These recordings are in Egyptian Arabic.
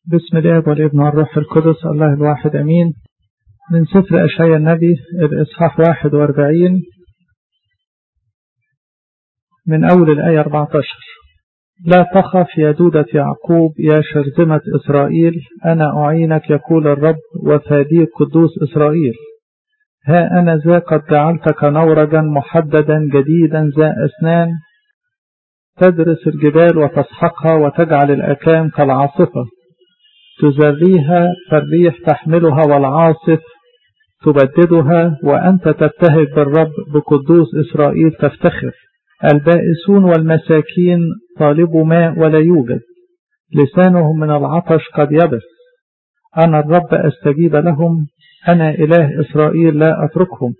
بسم الله والابن والروح القدس الله الواحد أمين من سفر أشعيا النبي الإصحاح 41 من أول الآية 14 لا تخف يا دودة يعقوب يا شرذمة إسرائيل أنا أعينك يقول الرب وفاديك قدوس إسرائيل ها أنا ذا قد جعلتك نورجا محددا جديدا ذا أسنان تدرس الجبال وتسحقها وتجعل الأكام كالعاصفة تزريها فالريح تحملها والعاصف تبددها وأنت تبتهج بالرب بقدوس إسرائيل تفتخر البائسون والمساكين طالبوا ماء ولا يوجد لسانهم من العطش قد يبس أنا الرب أستجيب لهم أنا إله إسرائيل لا أتركهم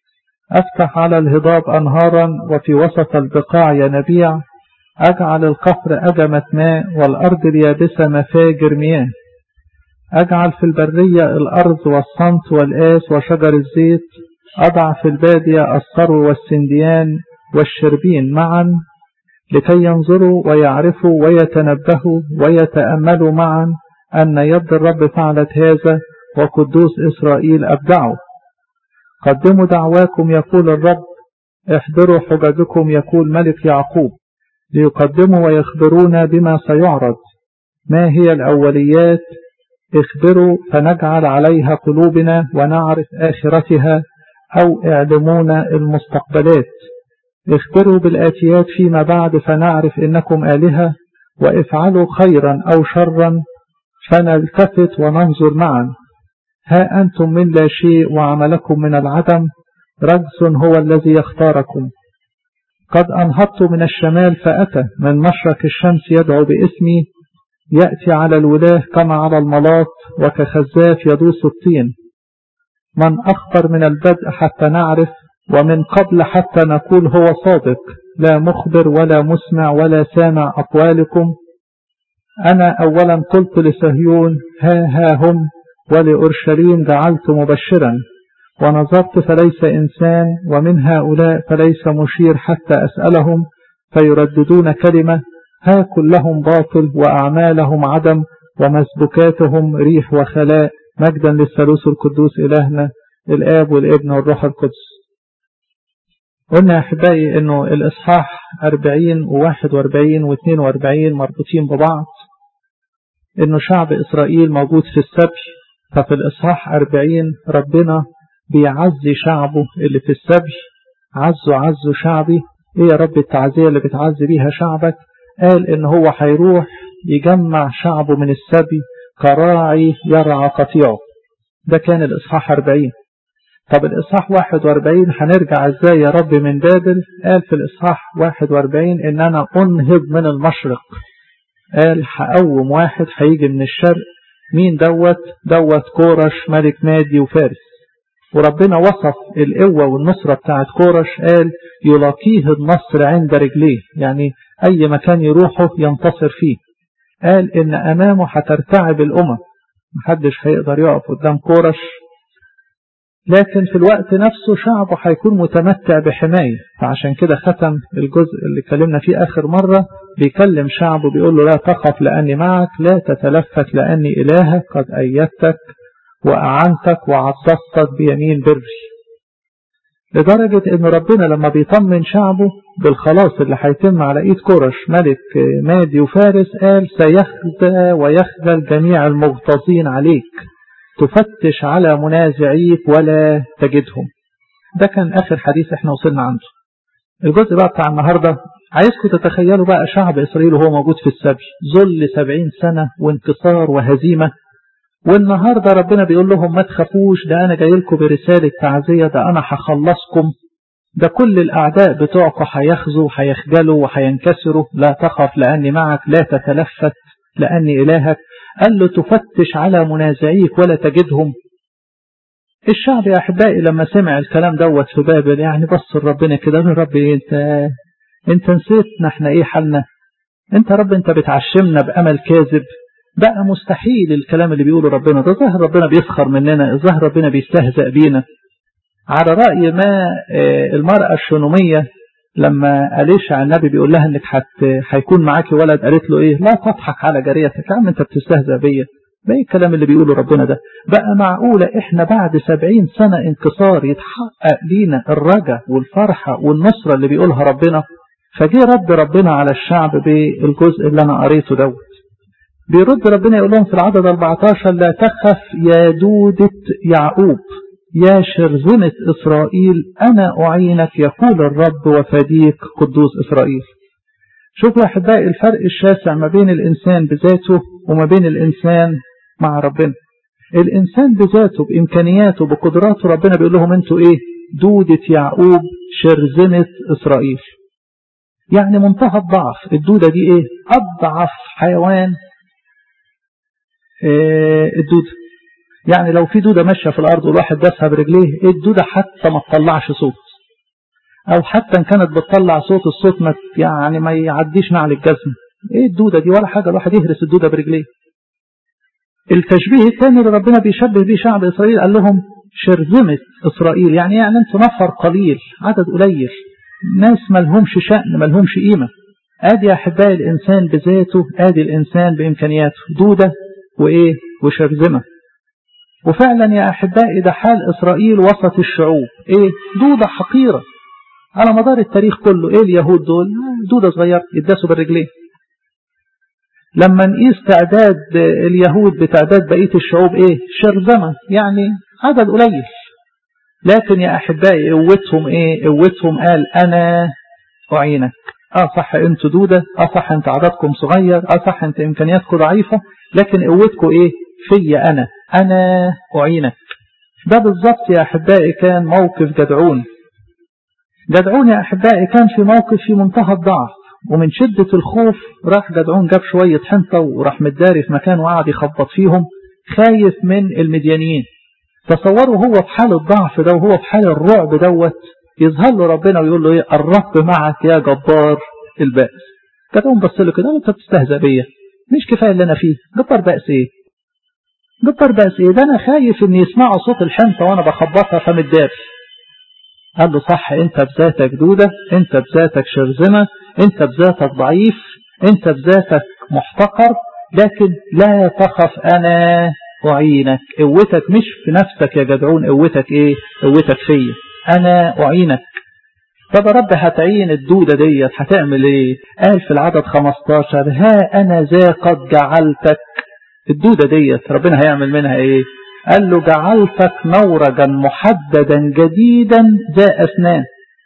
أفتح على الهضاب أنهارا وفي وسط البقاع ينابيع أجعل القفر أجمة ماء والأرض اليابسة مفاجر مياه أجعل في البرية الأرض والصمت والآس وشجر الزيت أضع في البادية الثرو والسنديان والشربين معا لكي ينظروا ويعرفوا ويتنبهوا ويتأملوا معا أن يد الرب فعلت هذا وقدوس إسرائيل أبدعوا قدموا دعواكم يقول الرب احضروا حججكم يقول ملك يعقوب ليقدموا ويخبرونا بما سيعرض ما هي الأوليات اخبروا فنجعل عليها قلوبنا ونعرف آخرتها أو اعلمونا المستقبلات اخبروا بالآتيات فيما بعد فنعرف إنكم آلهة وافعلوا خيرا أو شرا فنلتفت وننظر معا ها أنتم من لا شيء وعملكم من العدم رجس هو الذي يختاركم قد أنهضت من الشمال فأتى من مشرق الشمس يدعو باسمي يأتي على الولاه كما على الملاط وكخزاف يدوس الطين من أخبر من البدء حتى نعرف ومن قبل حتى نقول هو صادق لا مخبر ولا مسمع ولا سامع أقوالكم أنا أولا قلت لسهيون ها ها هم ولأورشليم جعلت مبشرا ونظرت فليس إنسان ومن هؤلاء فليس مشير حتى أسألهم فيرددون كلمة ها كلهم باطل وأعمالهم عدم ومسبكاتهم ريح وخلاء مجدا للثالوث القدوس إلهنا الآب والابن والروح القدس قلنا يا أحبائي أنه الإصحاح 40 و41 و42 مربوطين ببعض أنه شعب إسرائيل موجود في السبي ففي الإصحاح 40 ربنا بيعزي شعبه اللي في السبي عزوا عزوا شعبي ايه يا رب التعزية اللي بتعزي بيها شعبك قال ان هو هيروح يجمع شعبه من السبي كراعي يرعى قطيعه ده كان الإصحاح 40 طب الإصحاح 41 هنرجع ازاي يا رب من بابل قال في الإصحاح 41 ان انا انهض من المشرق قال هقوم واحد هيجي من الشرق مين دوت دوت كورش ملك مادي وفارس وربنا وصف القوة والنصرة بتاعت كورش قال يلاقيه النصر عند رجليه يعني أي مكان يروحه ينتصر فيه قال إن أمامه هترتعب الأمم محدش هيقدر يقف قدام كورش لكن في الوقت نفسه شعبه هيكون متمتع بحماية فعشان كده ختم الجزء اللي كلمنا فيه آخر مرة بيكلم شعبه بيقول له لا تخف لأني معك لا تتلفت لأني إلهك قد أيدتك وأعنتك وعضدتك بيمين بري لدرجة أن ربنا لما بيطمن شعبه بالخلاص اللي هيتم على إيد كورش ملك مادي وفارس قال سيخزى ويخذل جميع المغتاظين عليك تفتش على منازعيك ولا تجدهم ده كان آخر حديث احنا وصلنا عنده الجزء بقى بتاع النهاردة عايزكم تتخيلوا بقى شعب إسرائيل وهو موجود في السبي ظل سبعين سنة وانتصار وهزيمة والنهاردة ربنا بيقول لهم ما تخافوش ده أنا جاي لكم برسالة تعزية ده أنا هخلصكم ده كل الأعداء بتوعكم هيخزوا وهيخجلوا وهينكسروا لا تخف لأني معك لا تتلفت لأني إلهك قال له تفتش على منازعيك ولا تجدهم الشعب يا أحبائي لما سمع الكلام دوت في بابل يعني بص ربنا كده يا رب انت انت نسيتنا احنا ايه حالنا انت رب انت بتعشمنا بأمل كاذب بقى مستحيل الكلام اللي بيقوله ربنا ده ظاهر ربنا بيسخر مننا ظاهر ربنا بيستهزأ بينا على رأي ما المرأة الشنومية لما أليشع النبي بيقول لها انك حت... هيكون معاكي ولد قالت له ايه لا تضحك على جاريتك يا عم انت بتستهزأ بيا ده ايه الكلام اللي بيقوله ربنا ده بقى معقولة احنا بعد سبعين سنة انكسار يتحقق لينا الرجا والفرحة والنصرة اللي بيقولها ربنا فجي رد ربنا على الشعب بالجزء اللي انا قريته دوت بيرد ربنا يقول لهم في العدد 14 لا تخف يا دودة يعقوب يا شرذمة إسرائيل أنا أعينك يقول الرب وفديك قدوس إسرائيل شوفوا يا أحبائي الفرق الشاسع ما بين الإنسان بذاته وما بين الإنسان مع ربنا الإنسان بذاته بإمكانياته بقدراته ربنا بيقول لهم أنتوا إيه دودة يعقوب شرذمة إسرائيل يعني منتهى الضعف الدودة دي إيه أضعف حيوان إيه الدودة يعني لو في دودة ماشية في الأرض والواحد داسها برجليه الدودة حتى ما تطلعش صوت أو حتى إن كانت بتطلع صوت الصوت ما يعني ما يعديش نعل الجزم إيه الدودة دي ولا حاجة الواحد يهرس الدودة برجليه التشبيه الثاني اللي ربنا بيشبه بيه شعب إسرائيل قال لهم شرذمة إسرائيل يعني يعني أنتوا نفر قليل عدد قليل ناس ملهمش شأن ملهمش قيمة آدي يا أحبائي الإنسان بذاته آدي الإنسان بإمكانياته دودة وإيه وشرذمة وفعلا يا أحبائي ده حال إسرائيل وسط الشعوب إيه دودة حقيرة على مدار التاريخ كله إيه اليهود دول دودة صغيرة يداسوا بالرجلين لما نقيس تعداد اليهود بتعداد بقية الشعوب إيه شرذمة يعني عدد قليل لكن يا أحبائي قوتهم إيه قوتهم قال أنا أعينك اه صح انتوا دودة اه صح انت عددكم صغير اه صح انت امكانياتكم ضعيفة لكن قوتكم ايه في انا انا اعينك ده بالظبط يا احبائي كان موقف جدعون جدعون يا احبائي كان في موقف في منتهى الضعف ومن شدة الخوف راح جدعون جاب شوية حنطة وراح متداري في مكان وقعد يخبط فيهم خايف من المديانيين تصوروا هو في حال الضعف ده وهو في حال الرعب دوت يظهر له ربنا ويقول له ايه الرب معك يا جبار البأس جدعون بص له كده انت بتستهزأ بيا مش كفايه اللي انا فيه جبار بأس ايه جبار بأس ايه ده انا خايف ان يسمعوا صوت الحنطة وانا بخبطها فمتداري قال له صح انت بذاتك دودة انت بذاتك شرذمة انت بذاتك ضعيف انت بذاتك محتقر لكن لا تخف انا اعينك قوتك مش في نفسك يا جدعون قوتك ايه قوتك فيا انا اعينك طب يا رب هتعين الدودة ديت هتعمل ايه قال في العدد 15 ها انا ذا قد جعلتك الدودة ديت ربنا هيعمل منها ايه قال له جعلتك نورجا محددا جديدا ذا أسنان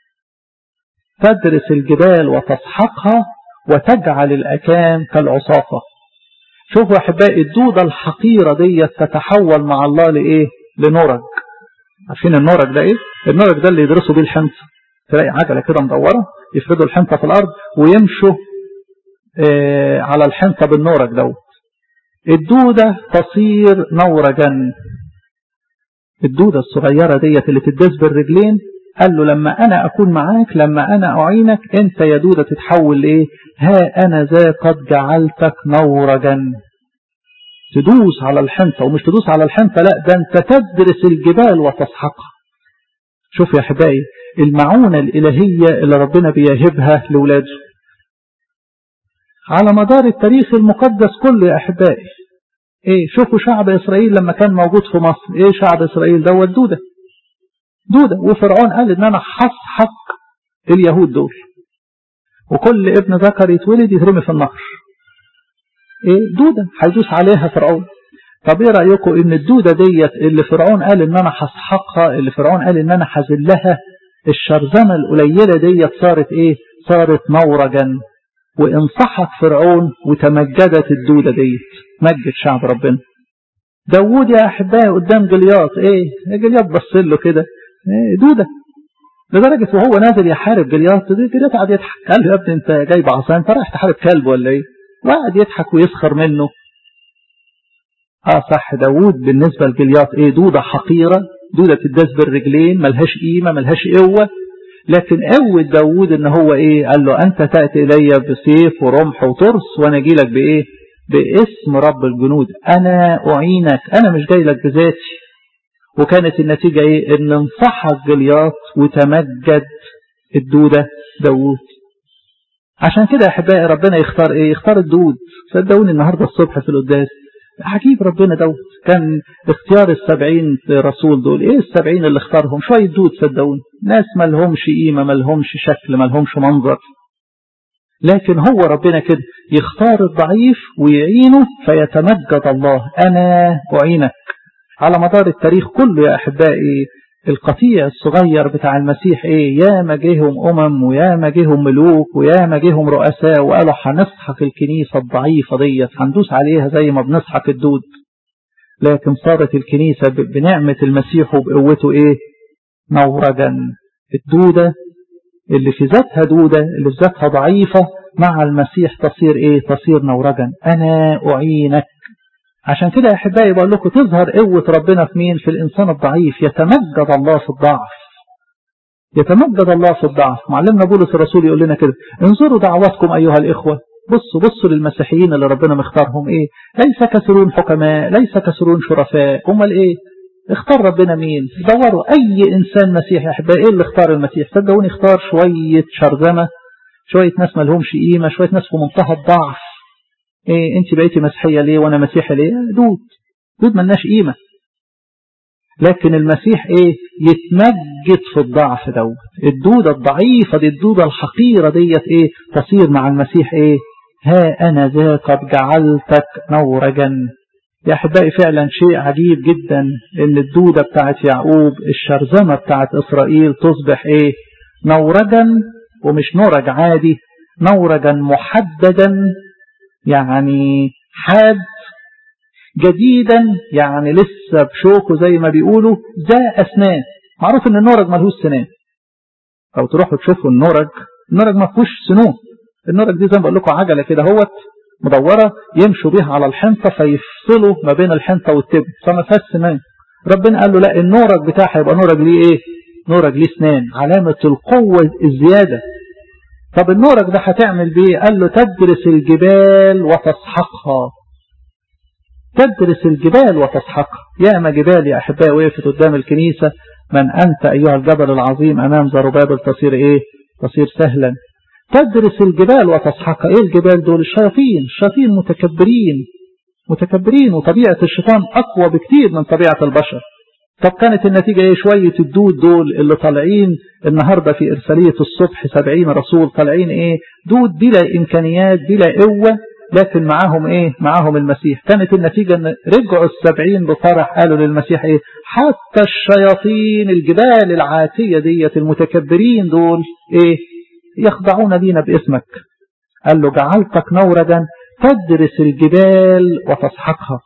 تدرس الجبال وتسحقها وتجعل الأكام كالعصافة شوفوا أحبائي الدودة الحقيرة ديت تتحول مع الله لإيه لنورج عارفين النورج ده إيه النورج ده اللي يدرسوا بيه الحنطة تلاقي عجلة كده مدورة يفردوا الحنطة في الأرض ويمشوا آه على الحنطة بالنورج دوت الدودة تصير نورجا الدودة الصغيرة ديت اللي تدس بالرجلين قال له لما أنا أكون معاك لما أنا أعينك أنت يا دودة تتحول لإيه ها أنا ذا قد جعلتك نورجا تدوس على الحنطة ومش تدوس على الحنطة لا ده أنت تدرس الجبال وتسحقها شوف يا أحبائي المعونة الإلهية اللي ربنا بيهبها لولاده على مدار التاريخ المقدس كله يا أحبائي إيه شوفوا شعب إسرائيل لما كان موجود في مصر إيه شعب إسرائيل دوت دودة دودة وفرعون قال إن أنا حق اليهود دول وكل ابن ذكر يتولد يترمي في النهر إيه دودة هيدوس عليها فرعون طب ايه رأيكم ان الدودة ديت اللي فرعون قال ان انا هسحقها اللي فرعون قال ان انا هذلها الشرذمة القليلة ديت صارت ايه صارت مورجا وانصحت فرعون وتمجدت الدودة ديت مجد شعب ربنا داوود يا أحبائي قدام جلياط ايه جلياط بص له كده ايه دودة لدرجة وهو نازل يحارب جلياط جلياط قعد يضحك قال له يا ابني انت جايب عصا انت رايح تحارب كلب ولا ايه وقعد يضحك ويسخر منه اه صح داوود بالنسبة لجلياط ايه دودة حقيرة دودة تداس بالرجلين ملهاش قيمة ملهاش قوة لكن قوة داوود ان هو ايه قال له انت تأتي الي بسيف ورمح وترس وانا اجي لك بايه باسم رب الجنود انا اعينك انا مش جاي لك بذاتي وكانت النتيجة ايه ان انصحك جلياط وتمجد الدودة داوود عشان كده يا أحبائي ربنا يختار إيه يختار الدود صدقوني النهاردة الصبح في القداس عجيب ربنا دوت كان اختيار السبعين رسول دول ايه السبعين اللي اختارهم شوية دود صدقوني ناس ملهمش قيمة ملهمش شكل ملهمش منظر لكن هو ربنا كده يختار الضعيف ويعينه فيتمجد الله أنا أعينك على مدار التاريخ كله يا أحبائي القطيع الصغير بتاع المسيح ايه يا ما جيهم امم ويا ما جيهم ملوك ويا ما جيهم رؤساء وقالوا هنسحق الكنيسة الضعيفة ديت هندوس عليها زي ما بنسحق الدود لكن صارت الكنيسة بنعمة المسيح وبقوته ايه نورجا الدودة اللي في ذاتها دودة اللي في ذاتها ضعيفة مع المسيح تصير ايه تصير نورجا انا اعينك عشان كده يا احبائي بقول لكم تظهر قوة ربنا في مين في الانسان الضعيف يتمجد الله في الضعف يتمجد الله في الضعف معلمنا بولس الرسول يقول لنا كده انظروا دعواتكم ايها الاخوة بصوا بصوا للمسيحيين اللي ربنا مختارهم ايه ليس كثيرون حكماء ليس كثيرون شرفاء امال ايه اختار ربنا مين دوروا اي انسان مسيحي احبائي ايه اللي اختار المسيح صدقوني اختار شوية شرذمة شوية ناس ما لهمش قيمة شوية ناس في منتهى الضعف ايه انت بقيتي مسيحية ليه وانا مسيحي ليه دود دود ملناش قيمة لكن المسيح ايه يتمجد في الضعف دوت الدودة الضعيفة دي الدودة الحقيرة ديت ايه تصير مع المسيح ايه ها انا ذا قد جعلتك نورجا يا احبائي فعلا شيء عجيب جدا ان الدودة بتاعت يعقوب الشرذمة بتاعت اسرائيل تصبح ايه نورجا ومش نورج عادي نورجا محددا يعني حاد جديدا يعني لسه بشوكه زي ما بيقولوا ذا أسنان معروف ان النورج ملهوش سنان او تروحوا تشوفوا النورج النورج ما فيهوش سنون النورج دي زي ما بقول لكم عجله كده اهوت مدوره يمشوا بيها على الحنطه فيفصلوا ما بين الحنطه والتبن فما فيهاش سنان ربنا قال له لا النورج بتاعها يبقى نورج ليه ايه نورج ليه سنان علامه القوه الزياده طب النورج ده هتعمل بيه قال له تدرس الجبال وتسحقها تدرس الجبال وتسحقها ياما جبال يا أحبائي وقفت قدام الكنيسة من أنت أيها الجبل العظيم أمام زربابل تصير إيه تصير سهلا تدرس الجبال وتسحقها إيه الجبال دول الشياطين الشياطين متكبرين متكبرين وطبيعة الشيطان أقوى بكتير من طبيعة البشر طب كانت النتيجة ايه شوية الدود دول اللي طالعين النهاردة في إرسالية الصبح سبعين رسول طالعين ايه دود بلا إمكانيات بلا قوة لكن معاهم ايه معاهم المسيح كانت النتيجة ان رجعوا السبعين بفرح قالوا للمسيح ايه حتى الشياطين الجبال العاتية ديت المتكبرين دول ايه يخضعون لينا باسمك قال له جعلتك نوردا تدرس الجبال وتسحقها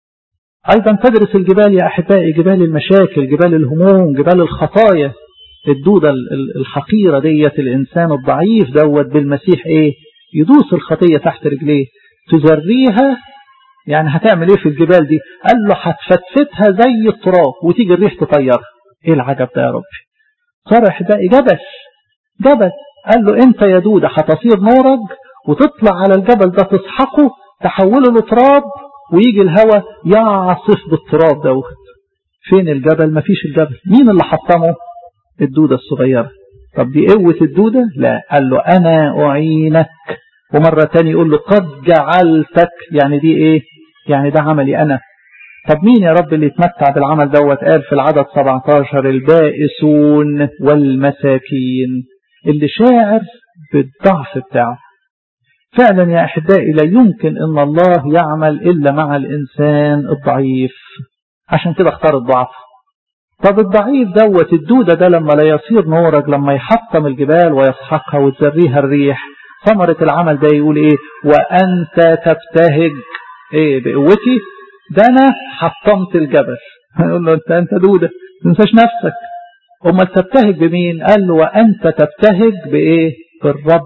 أيضا تدرس الجبال يا أحبائي جبال المشاكل جبال الهموم جبال الخطايا الدودة الحقيرة ديت الإنسان الضعيف دوت بالمسيح إيه يدوس الخطية تحت رجليه تزريها يعني هتعمل إيه في الجبال دي قال له هتفتفتها زي التراب وتيجي الريح تطيرها إيه العجب ده يا ربي صار يا أحبائي جبل جبل قال له أنت يا دودة هتصير نورج وتطلع على الجبل ده تسحقه تحوله لتراب ويجي الهواء يعصف بالتراب دوت فين الجبل مفيش الجبل مين اللي حطمه الدودة الصغيرة طب دي قوة الدودة لا قال له أنا أعينك ومرة تاني يقول له قد جعلتك يعني دي إيه يعني ده عملي أنا طب مين يا رب اللي يتمتع بالعمل دوت قال في العدد 17 البائسون والمساكين اللي شاعر بالضعف بتاعه فعلا يا أحبائي لا يمكن أن الله يعمل إلا مع الإنسان الضعيف عشان كده اختار الضعف طب الضعيف دوت الدودة ده لما لا يصير نورج لما يحطم الجبال ويسحقها وتزريها الريح ثمرة العمل ده يقول ايه وأنت تبتهج ايه بقوتي ده أنا حطمت الجبل يقول له أنت أنت دودة تنساش نفسك أمال تبتهج بمين قال له وأنت تبتهج بإيه بالرب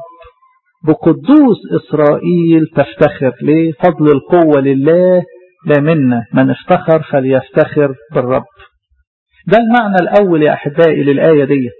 بقدوس إسرائيل تفتخر ليه فضل القوة لله لا منا من افتخر فليفتخر بالرب ده المعنى الأول يا أحبائي للآية ديت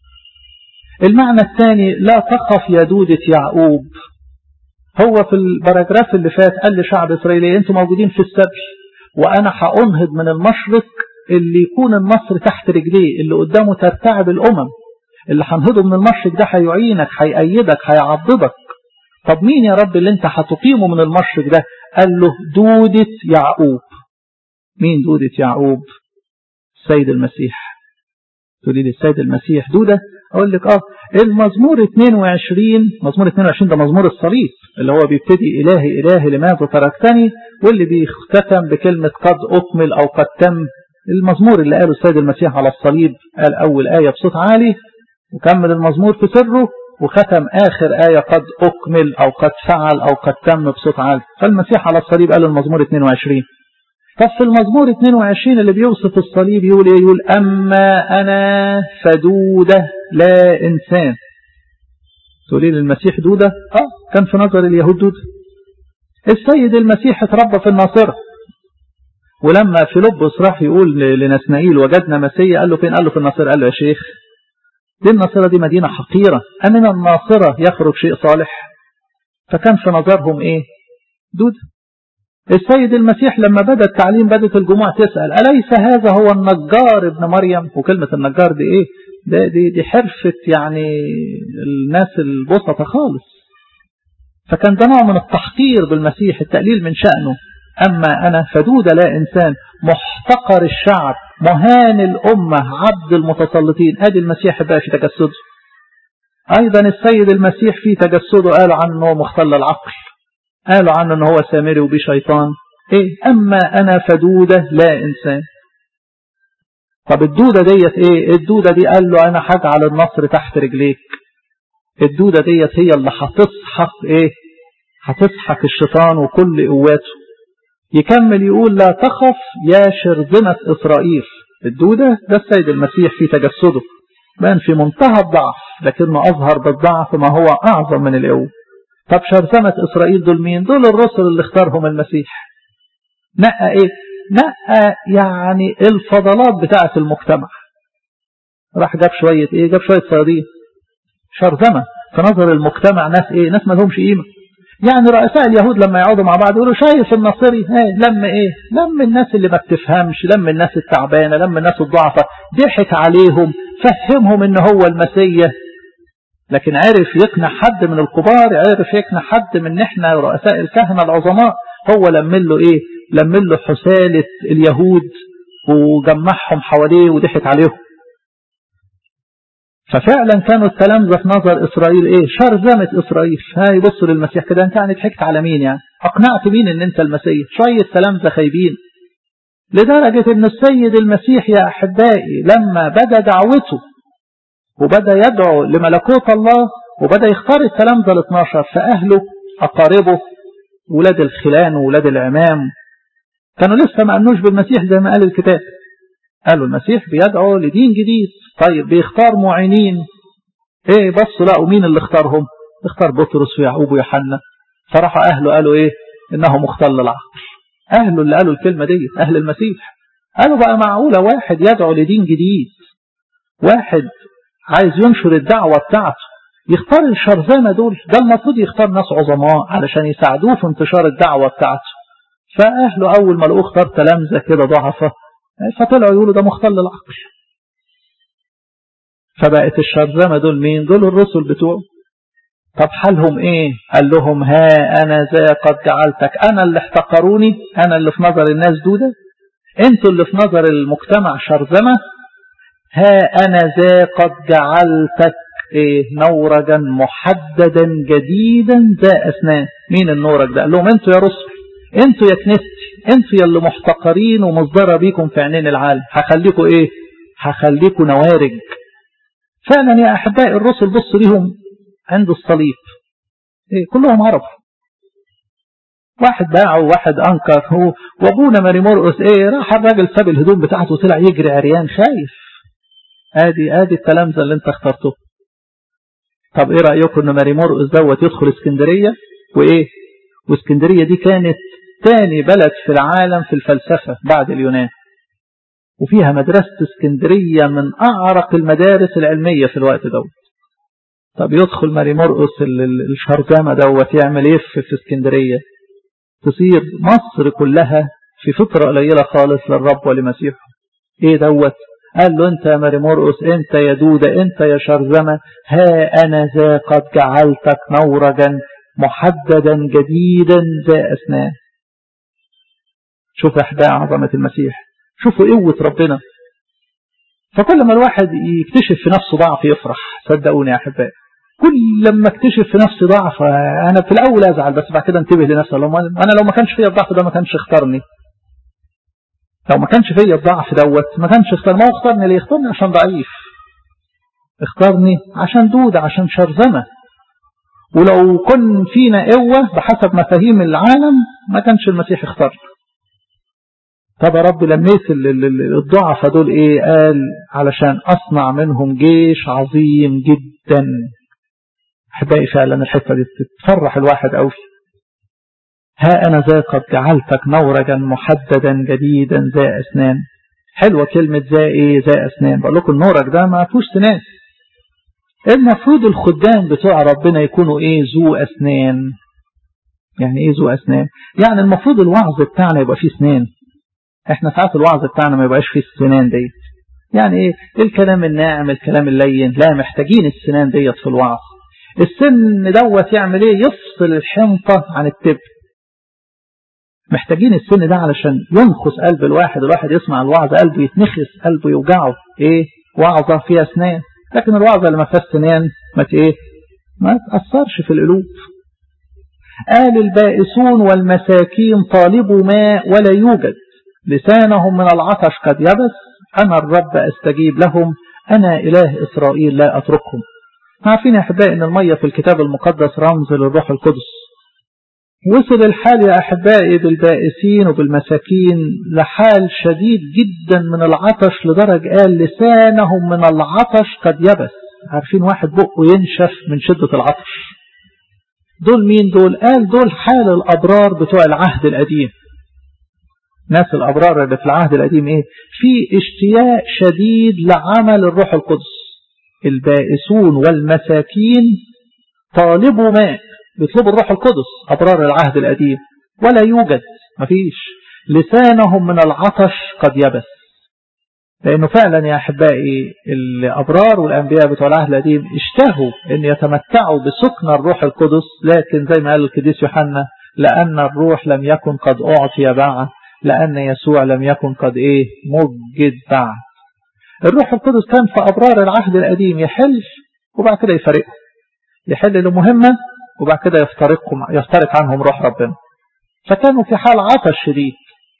المعنى الثاني لا تخف يا دودة يعقوب هو في البراجراف اللي فات قال لشعب إسرائيل أنتم موجودين في السبي وأنا هأنهض من المشرق اللي يكون النصر تحت رجليه اللي قدامه ترتعب الأمم اللي هنهضه من المشرق ده هيعينك هيأيدك هيعضدك طب مين يا رب اللي انت هتقيمه من المشرق ده قال له دودة يعقوب مين دودة يعقوب السيد المسيح تقولي لي السيد المسيح دودة اقول لك اه المزمور 22 مزمور 22 ده مزمور الصليب اللي هو بيبتدي الهي الهي لماذا تركتني واللي بيختتم بكلمة قد اكمل او قد تم المزمور اللي قاله السيد المسيح على الصليب قال اول آية بصوت عالي وكمل المزمور في سره وختم آخر آية قد أكمل أو قد فعل أو قد تم بصوت عالي فالمسيح على الصليب قال المزمور 22 طب في المزمور 22 اللي بيوصف الصليب يقول ايه يقول أما أنا فدودة لا إنسان تقولي للمسيح دودة اه كان في نظر اليهود دودة السيد المسيح اتربى في الناصرة ولما فيلبس راح يقول لنسنائيل وجدنا مسيح قال له فين قال له في الناصرة قال له يا شيخ دي الناصرة دي مدينة حقيرة أمن الناصرة يخرج شيء صالح فكان في نظرهم ايه دودة السيد المسيح لما بدأ التعليم بدأت الجموع تسأل أليس هذا هو النجار ابن مريم وكلمة النجار دي ايه ده دي, دي حرفة يعني الناس البسطة خالص فكان ده نوع من التحقير بالمسيح التقليل من شأنه أما أنا فدودة لا إنسان محتقر الشعب مهان الأمة عبد المتسلطين أدي المسيح بقى في تجسده أيضا السيد المسيح في تجسده قالوا عنه مختل العقل قالوا عنه أنه هو سامري وبي شيطان إيه أما أنا فدودة لا إنسان طب الدودة ديت إيه الدودة دي قال له أنا هجعل النصر تحت رجليك الدودة ديت هي اللي هتسحق إيه هتسحق الشيطان وكل قواته يكمل يقول لا تخف يا شرذمة إسرائيل الدودة ده السيد المسيح في تجسده بان في منتهى الضعف لكنه أظهر بالضعف ما هو أعظم من القوة طب شرذمة إسرائيل دول مين دول الرسل اللي اختارهم المسيح نقى ايه نقى يعني الفضلات بتاعة المجتمع راح جاب شوية ايه جاب شوية صيادين شرذمة في نظر المجتمع ناس ايه ناس ما لهمش قيمة يعني رؤساء اليهود لما يقعدوا مع بعض يقولوا شايف النصري ايه لم ايه لم الناس اللي ما بتفهمش لم الناس التعبانة لم الناس الضعفة ضحك عليهم فهمهم ان هو المسيح لكن عرف يقنع حد من الكبار عرف يقنع حد من احنا رؤساء الكهنة العظماء هو لمن له ايه لمن له حسالة اليهود وجمعهم حواليه وضحك عليهم ففعلا كانوا التلامذة في نظر إسرائيل إيه شرذمة إسرائيل هاي بصوا للمسيح كده أنت يعني ضحكت على مين يعني أقنعت مين أن أنت المسيح شوية تلامذة خايبين لدرجة أن السيد المسيح يا أحبائي لما بدأ دعوته وبدأ يدعو لملكوت الله وبدأ يختار التلامذة ال 12 فأهله أقاربه ولاد الخلان وولاد العمام كانوا لسه ما أمنوش بالمسيح زي ما قال الكتاب قالوا المسيح بيدعو لدين جديد طيب بيختار معينين ايه بصوا لقوا مين اللي اختارهم اختار بطرس ويعقوب ويوحنا فراحوا اهله قالوا ايه انه مختل العقل اهله اللي قالوا الكلمة دي اهل المسيح قالوا بقى معقولة واحد يدعو لدين جديد واحد عايز ينشر الدعوة بتاعته يختار الشرذمة دول ده المفروض يختار ناس عظماء علشان يساعدوه في انتشار الدعوة بتاعته فأهله أول ما لقوه اختار تلامذة كده ضعفة فطلعوا يقولوا ده مختل العقل فبقت الشرذمة دول مين دول الرسل بتوعه طب حالهم ايه قال لهم ها انا ذا قد جعلتك انا اللي احتقروني انا اللي في نظر الناس دودة انتوا اللي في نظر المجتمع شرذمة ها انا ذا قد جعلتك ايه نورجا محددا جديدا ذا اسنان مين النورج ده قال لهم انتوا يا رسل انتوا يا كنيستي انتوا يا اللي محتقرين ومصدرة بيكم في عينين العالم هخليكم ايه هخليكم نوارج فعلا يا احبائي الرسل بصوا ليهم عند الصليب إيه كلهم عرب واحد باع وواحد انكر هو وابونا ماري مرقس ايه راح الراجل ساب الهدوم بتاعته وطلع يجري عريان خايف ادي ادي التلامذه اللي انت اخترته طب ايه رايكم ان ماري مرقس دوت يدخل اسكندريه وايه واسكندريه دي كانت تاني بلد في العالم في الفلسفه بعد اليونان وفيها مدرسة اسكندرية من أعرق المدارس العلمية في الوقت دوت طب يدخل ماري مرقس الشرذمة دوت يعمل ايه في اسكندرية تصير مصر كلها في فترة قليلة خالص للرب ولمسيحه ايه دوت قال له انت يا ماري مرقس انت يا دودة انت يا شرذمة ها انا ذا قد جعلتك نورجا محددا جديدا ذا اسنان شوف احداء عظمة المسيح شوفوا قوة ربنا فكل ما الواحد يكتشف في نفسه ضعف يفرح صدقوني يا احبائي كل لما اكتشف في نفسي ضعف انا في الاول ازعل بس بعد كده انتبه لنفسي انا لو ما كانش فيا الضعف ده ما كانش اختارني لو ما كانش فيا الضعف دوت ما كانش اختار ما هو اختارني ليه اختارني عشان ضعيف اختارني عشان دودة عشان شرذمة ولو كن فينا قوة بحسب مفاهيم العالم ما كانش المسيح اختارنا طب يا رب لميت الضعفة دول ايه قال علشان اصنع منهم جيش عظيم جدا احبائي فعلا الحتة دي تفرح الواحد قوي ها أنا ذا قد جعلتك نورجا محددا جديدا ذا أسنان حلوة كلمة ذا إيه ذا أسنان بقول لكم النورج ده ما فيهوش سنان المفروض الخدام بتوع ربنا يكونوا إيه ذو أسنان يعني إيه ذو أسنان يعني المفروض الوعظ بتاعنا يبقى فيه سنان احنا ساعات الوعظ بتاعنا ما يبقاش فيه السنان ديت يعني ايه الكلام الناعم الكلام اللين لا محتاجين السنان ديت في الوعظ السن دوت يعمل ايه يفصل الحنطة عن التب محتاجين السن ده علشان ينخس قلب الواحد الواحد يسمع الوعظ قلبه يتنخس قلبه يوجعه ايه وعظة فيها اسنان لكن الوعظة اللي ما فيهاش سنان ما ايه ما تأثرش في القلوب قال البائسون والمساكين طالبوا ماء ولا يوجد لسانهم من العطش قد يبس أنا الرب أستجيب لهم أنا إله إسرائيل لا أتركهم عارفين يا أحبائي أن المية في الكتاب المقدس رمز للروح القدس وصل الحال يا أحبائي بالبائسين وبالمساكين لحال شديد جدا من العطش لدرجة قال لسانهم من العطش قد يبس عارفين واحد بقه ينشف من شدة العطش دول مين دول قال دول حال الأبرار بتوع العهد القديم ناس الأبرار اللي في العهد القديم إيه في اشتياق شديد لعمل الروح القدس البائسون والمساكين طالبوا ماء بيطلبوا الروح القدس أبرار العهد القديم ولا يوجد مفيش لسانهم من العطش قد يبس لأنه فعلا يا أحبائي الأبرار والأنبياء بتوع العهد القديم اشتهوا أن يتمتعوا بسكن الروح القدس لكن زي ما قال القديس يوحنا لأن الروح لم يكن قد أعطي بعد لأن يسوع لم يكن قد إيه مجد بعد الروح القدس كان في أبرار العهد القديم يحل وبعد كده يفرقهم يحل لمهمة وبعد كده يفترقهم يفترق عنهم روح ربنا فكانوا في حال عطش شديد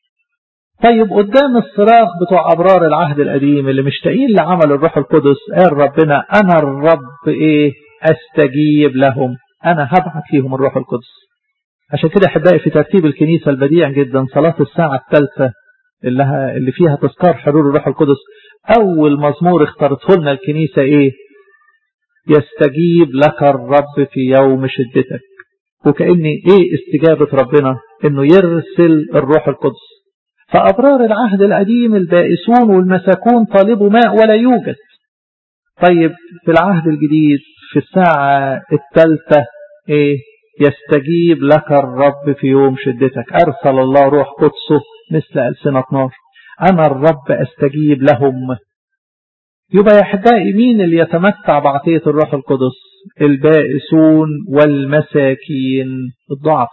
طيب قدام الصراخ بتوع أبرار العهد القديم اللي مشتاقين لعمل الروح القدس قال ربنا أنا الرب إيه أستجيب لهم أنا هبعث فيهم الروح القدس عشان كده أحبائي في ترتيب الكنيسة البديع جدا صلاة الساعة الثالثة اللي, اللي فيها تذكار حلول الروح القدس أول مزمور اختارته لنا الكنيسة إيه يستجيب لك الرب في يوم شدتك وكأن إيه استجابة ربنا إنه يرسل الروح القدس فأبرار العهد القديم البائسون والمساكون طالبوا ماء ولا يوجد طيب في العهد الجديد في الساعة الثالثة إيه يستجيب لك الرب في يوم شدتك أرسل الله روح قدسه مثل ألسنة نار أنا الرب أستجيب لهم يبقى يا أحبائي مين اللي يتمتع بعطية الروح القدس البائسون والمساكين الضعف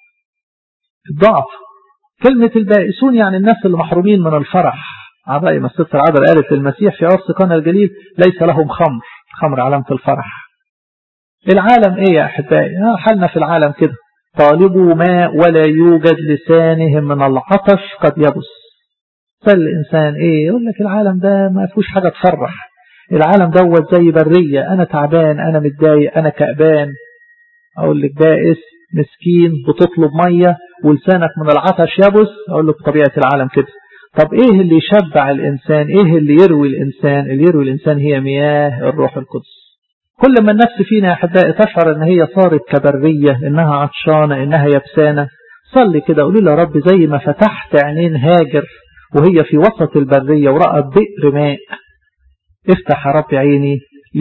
الضعف كلمة البائسون يعني الناس اللي محرومين من الفرح عبائي ما الست العذر قالت للمسيح في عرس قنا الجليل ليس لهم خمر خمر علامة الفرح العالم ايه يا أحبائي حالنا في العالم كده طالبوا ماء ولا يوجد لسانهم من العطش قد يبس فالإنسان إيه يقول لك العالم ده ما فيهوش حاجة تفرح العالم دوت زي برية أنا تعبان أنا متضايق أنا كأبان أقول لك بائس مسكين بتطلب مية ولسانك من العطش يبس أقول لك طبيعة العالم كده طب إيه اللي يشبع الإنسان إيه اللي يروي الإنسان اللي يروي الإنسان هي مياه الروح القدس كل ما النفس فينا يا أحبائي تشعر إن هي صارت كبرية إنها عطشانة إنها يبسانة صلي كده قولي له رب زي ما فتحت عينين هاجر وهي في وسط البرية ورأت بئر ماء افتح يا رب عيني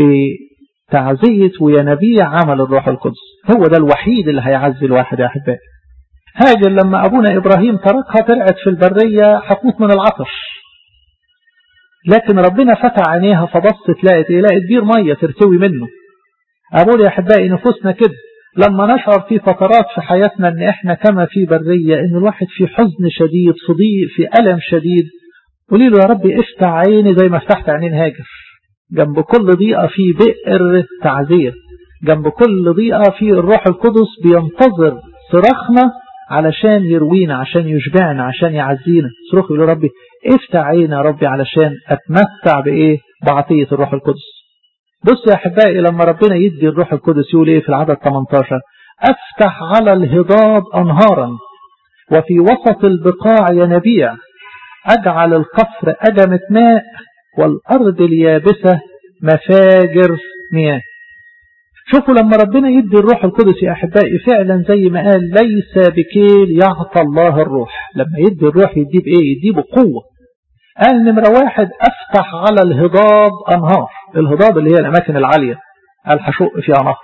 لتعزية وينبيع عمل الروح القدس هو ده الوحيد اللي هيعزي الواحد يا أحبائي هاجر لما أبونا إبراهيم تركها طلعت في البرية هتموت من العطش لكن ربنا فتح عينيها فبصت لقت ايه لقت بير مية ترتوي منه أقول يا أحبائي نفوسنا كده لما نشعر في فترات في حياتنا ان احنا كما في برية ان الواحد في حزن شديد في ضيق في ألم شديد قولي له يا ربي افتح عيني زي ما فتحت عينين هاجر جنب كل ضيقة في بئر تعزية جنب كل ضيقة في الروح القدس بينتظر صراخنا علشان يروينا عشان يشبعنا عشان يعزينا صرخ يقول ربي افتح عيني يا ربي علشان اتمتع بايه بعطية الروح القدس بص يا احبائي لما ربنا يدي الروح القدس يقول ايه في العدد 18 افتح على الهضاب انهارا وفي وسط البقاع ينابيع اجعل القفر اجمة ماء والارض اليابسة مفاجر مياه شوفوا لما ربنا يدي الروح القدس يا أحبائي فعلا زي ما قال ليس بكيل يعطى الله الروح لما يدي الروح يديه بإيه يديه بقوة قال نمرة واحد أفتح على الهضاب أنهار الهضاب اللي هي الأماكن العالية قال هشق فيها نهر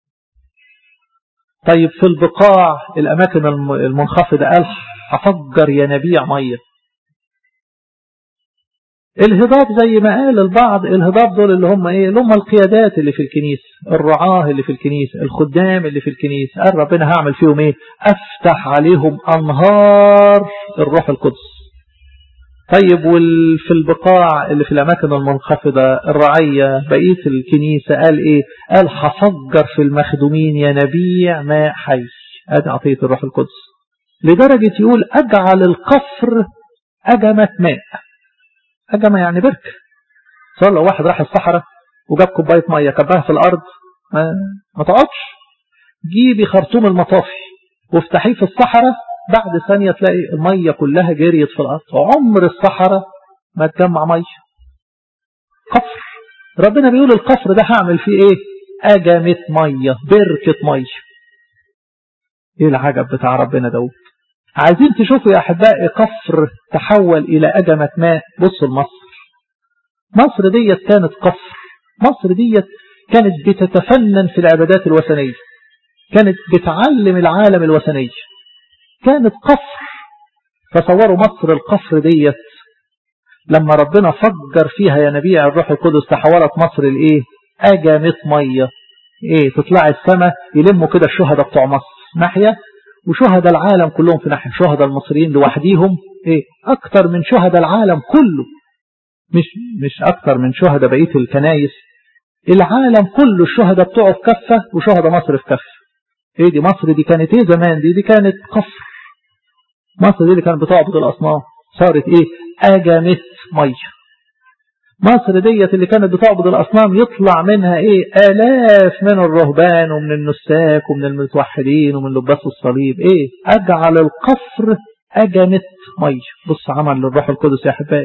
طيب في البقاع الأماكن المنخفضة قال هفجر ينابيع مية الهضاب زي ما قال البعض الهضاب دول اللي هم ايه اللي هم القيادات اللي في الكنيسة الرعاه اللي في الكنيسة الخدام اللي في الكنيسة قال ربنا هعمل فيهم ايه افتح عليهم انهار الروح القدس طيب وفي البقاع اللي في الاماكن المنخفضة الرعية بقية الكنيسة قال ايه قال هفجر في المخدومين ينابيع ماء حي ادي عطية الروح القدس لدرجة يقول اجعل القفر اجمة ماء أجمع يعني بركة صار لو واحد راح الصحراء وجاب كوباية مية كبها في الأرض ما, ما تقعدش جيبي خرطوم المطافي وافتحيه في الصحراء بعد ثانية تلاقي المية كلها جريت في الأرض عمر الصحراء ما تجمع مية قفر ربنا بيقول القفر ده هعمل فيه ايه أجمة مية بركة مية ايه العجب بتاع ربنا دوت عايزين تشوفوا يا أحبائي قفر تحول إلى أجمة ماء بصوا لمصر مصر ديت كانت قفر مصر ديت كانت بتتفنن في العبادات الوثنية كانت بتعلم العالم الوثنية كانت قفر تصوروا مصر القفر ديت لما ربنا فجر فيها ينابيع الروح القدس تحولت مصر لإيه أجمة مية إيه تطلع السماء يلموا كده الشهداء بتوع مصر ناحية وشهداء العالم كلهم في ناحية شهداء المصريين لوحديهم ايه اكتر من شهداء العالم كله مش مش اكتر من شهداء بقية الكنايس العالم كله الشهداء بتوعه في كفة وشهداء مصر في كفة ايه دي مصر دي كانت ايه زمان دي دي كانت قصر مصر دي اللي كانت بتعبد الاصنام صارت ايه اجمت ميه مصر ديت اللي كانت بتعبد الأصنام يطلع منها إيه آلاف من الرهبان ومن النساك ومن المتوحدين ومن لباس الصليب إيه أجعل القفر أجمت مية بص عمل للروح القدس يا أحبائي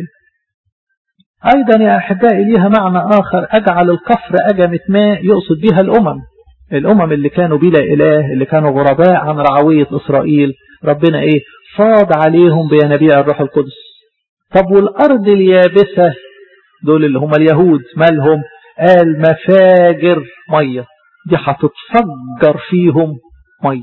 أيضا يا أحبائي ليها معنى آخر أجعل القفر أجمت ماء يقصد بها الأمم الأمم اللي كانوا بلا إله اللي كانوا غرباء عن رعوية إسرائيل ربنا إيه فاض عليهم بينابيع الروح القدس طب والأرض اليابسة دول اللي هم اليهود مالهم قال مفاجر مية دي هتتفجر فيهم مية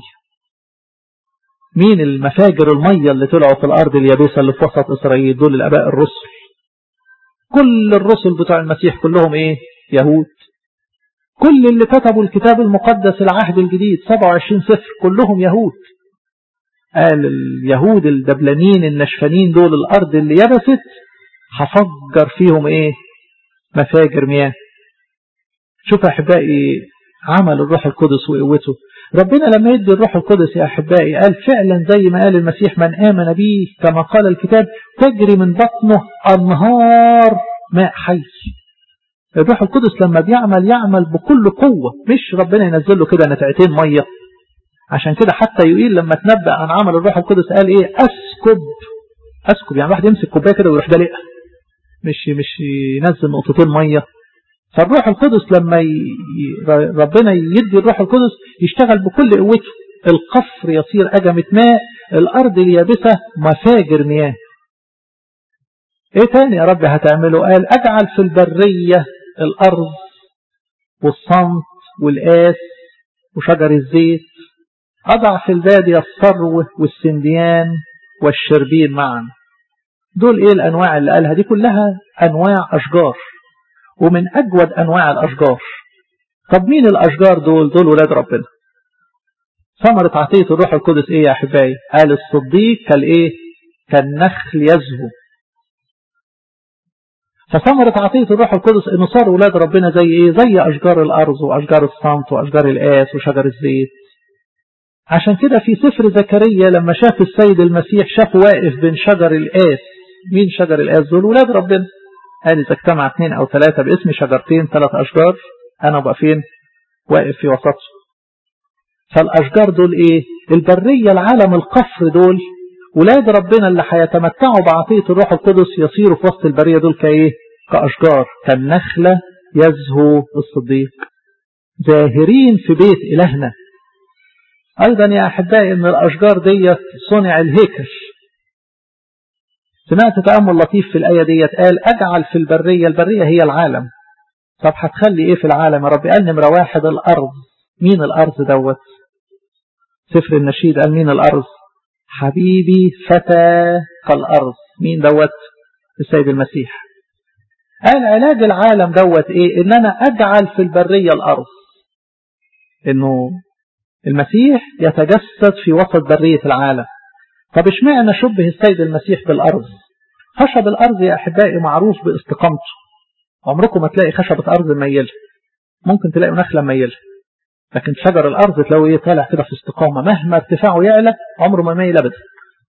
مين المفاجر المية اللي طلعوا في الأرض اليابسة اللي في وسط إسرائيل دول الأباء الرسل كل الرسل بتوع المسيح كلهم إيه يهود كل اللي كتبوا الكتاب المقدس العهد الجديد 27 سفر كلهم يهود قال اليهود الدبلانين النشفانين دول الأرض اللي يبست هفجر فيهم ايه مفاجر مياه شوف احبائي عمل الروح القدس وقوته ربنا لما يدي الروح القدس يا احبائي قال فعلا زي ما قال المسيح من امن به كما قال الكتاب تجري من بطنه انهار ماء حي الروح القدس لما بيعمل يعمل بكل قوة مش ربنا ينزل له كده نتعتين مية عشان كده حتى يقول لما تنبأ عن عمل الروح القدس قال ايه اسكب اسكب يعني واحد يمسك كوبايه كده ويروح دلقها مش مش ينزل نقطتين ميه فالروح القدس لما ي... ربنا يدي الروح القدس يشتغل بكل قوته القفر يصير أجمة ماء الأرض اليابسة مفاجر مياه ايه تاني يا رب هتعمله قال اجعل في البرية الارض والصمت والآس وشجر الزيت اضع في البادية الصرو والسنديان والشربين معا دول ايه الانواع اللي قالها دي كلها انواع اشجار ومن اجود انواع الاشجار طب مين الاشجار دول دول ولاد ربنا ثمرة عطية الروح القدس ايه يا احبائي قال الصديق كالايه كالنخل يزهو فثمرة عطية الروح القدس انه صار ولاد ربنا زي ايه زي اشجار الارض واشجار الصمت واشجار القاس وشجر الزيت عشان كده في سفر زكريا لما شاف السيد المسيح شافه واقف بين شجر القاس مين شجر القاس دول ولاد ربنا قال إذا اجتمع اثنين أو ثلاثة باسم شجرتين ثلاث أشجار أنا بقى فين واقف في وسطهم فالأشجار دول إيه البرية العالم القفر دول ولاد ربنا اللي هيتمتعوا بعطية الروح القدس يصيروا في وسط البرية دول كإيه كأشجار كالنخلة يزهو الصديق زاهرين في بيت إلهنا أيضا يا أحبائي أن الأشجار ديت صنع الهيكل سمعت تأمل لطيف في الآية ديت قال أجعل في البرية البرية هي العالم طب هتخلي إيه في العالم يا رب قال نمرة واحد الأرض مين الأرض دوت سفر النشيد قال مين الأرض حبيبي فتى كالأرض مين دوت السيد المسيح قال علاج العالم دوت إيه إن أنا أجعل في البرية الأرض إنه المسيح يتجسد في وسط برية العالم طب اشمعنى شبه السيد المسيح بالأرض خشب الأرض يا أحبائي معروف باستقامته عمركم ما تلاقي خشبة أرض ميلة ممكن تلاقي نخلة ميلة لكن شجر الأرض تلاقوا إيه طالع كده في استقامة مهما ارتفاعه يعلى عمره ما ميل أبدا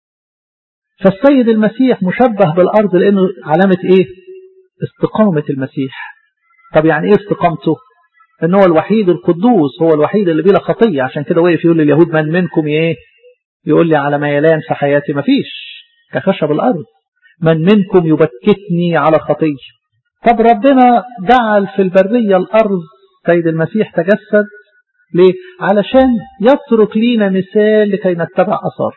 فالسيد المسيح مشبه بالأرض لأنه علامة إيه استقامة المسيح طب يعني إيه استقامته ان هو الوحيد القدوس هو الوحيد اللي بلا خطية عشان كده وقف يقول لليهود من منكم ايه يقول لي على ميلان في حياتي مفيش كخشب الارض من منكم يبكتني على خطية طب ربنا جعل في البرية الارض سيد المسيح تجسد ليه علشان يترك لينا مثال لكي نتبع اثار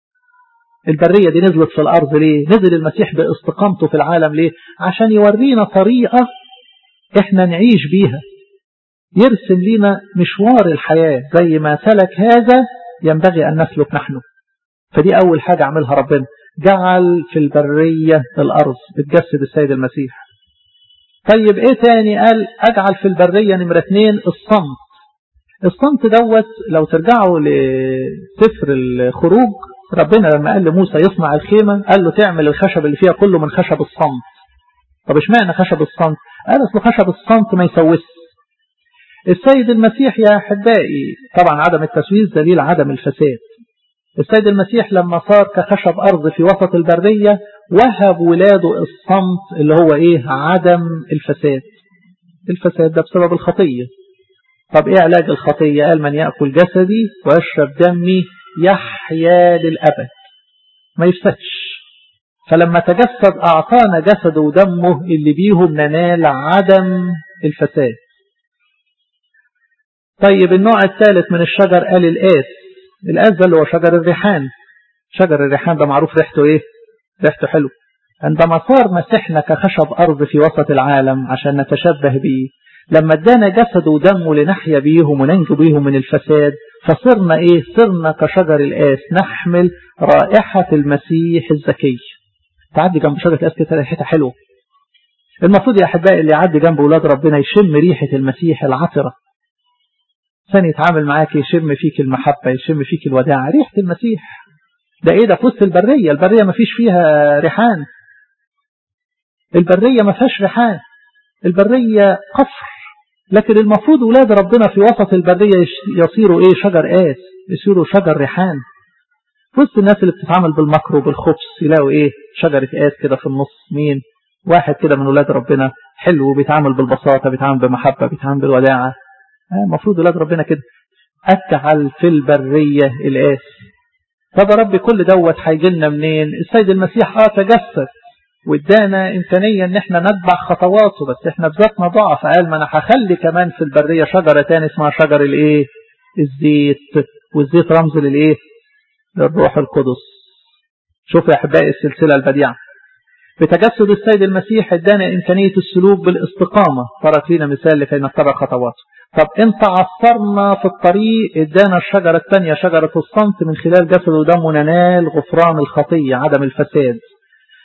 البرية دي نزلت في الارض ليه نزل المسيح باستقامته في العالم ليه عشان يورينا طريقة احنا نعيش بيها يرسم لنا مشوار الحياة زي ما سلك هذا ينبغي أن نسلك نحن فدي أول حاجة عملها ربنا جعل في البرية الأرض بتجسد السيد المسيح طيب ايه تاني قال اجعل في البرية نمرة اتنين الصمت الصمت دوت لو ترجعوا لسفر الخروج ربنا لما قال لموسى يصنع الخيمة قال له تعمل الخشب اللي فيها كله من خشب الصمت طب اشمعنى خشب الصمت قال اصل خشب الصمت ما يسوس السيد المسيح يا أحبائي طبعا عدم التسويس دليل عدم الفساد السيد المسيح لما صار كخشب أرض في وسط البرية وهب ولاده الصمت اللي هو إيه عدم الفساد الفساد ده بسبب الخطية طب إيه علاج الخطية قال من يأكل جسدي ويشرب دمي يحيا للأبد ما يفسدش فلما تجسد أعطانا جسده ودمه اللي بيهم ننال عدم الفساد طيب النوع الثالث من الشجر قال الآس الآس ده اللي هو شجر الريحان شجر الريحان ده معروف ريحته ايه ريحته حلو عندما صار مسيحنا كخشب أرض في وسط العالم عشان نتشبه به لما ادانا جسد ودمه لنحيا بيهم وننجو بيهم من الفساد فصرنا ايه صرنا كشجر الآس نحمل رائحة المسيح الزكي تعدي جنب شجرة الآس كده ريحتها حلوة المفروض يا أحبائي اللي يعدي جنب أولاد ربنا يشم ريحة المسيح العطرة ثاني يتعامل معاك يشم فيك المحبة يشم فيك الوداع ريحة المسيح ده ايه ده في وسط البرية البرية ما فيش فيها ريحان البرية ما فيهاش ريحان البرية قفر لكن المفروض ولاد ربنا في وسط البرية يصيروا ايه شجر آس يصيروا شجر ريحان في وسط الناس اللي بتتعامل بالمكر وبالخبز يلاقوا ايه شجرة آس كده في النص مين واحد كده من ولاد ربنا حلو بيتعامل بالبساطة بيتعامل بمحبة بيتعامل بالوداعة المفروض ولاد ربنا كده أجعل في البرية الآس طب يا رب كل دوت هيجي لنا منين السيد المسيح اه تجسد وادانا إمكانية ان احنا نتبع خطواته بس احنا بذاتنا ضعف قال ما انا هخلي كمان في البرية شجرة تاني اسمها شجر الايه الزيت والزيت رمز للايه للروح القدس شوفوا يا احبائي السلسلة البديعة بتجسد السيد المسيح ادانا إمكانية السلوك بالاستقامة ترك لنا مثال لكي نتبع خطواته طب انت عصرنا في الطريق ادانا الشجرة الثانية شجرة الصمت من خلال جسد ودمه ننال غفران الخطية عدم الفساد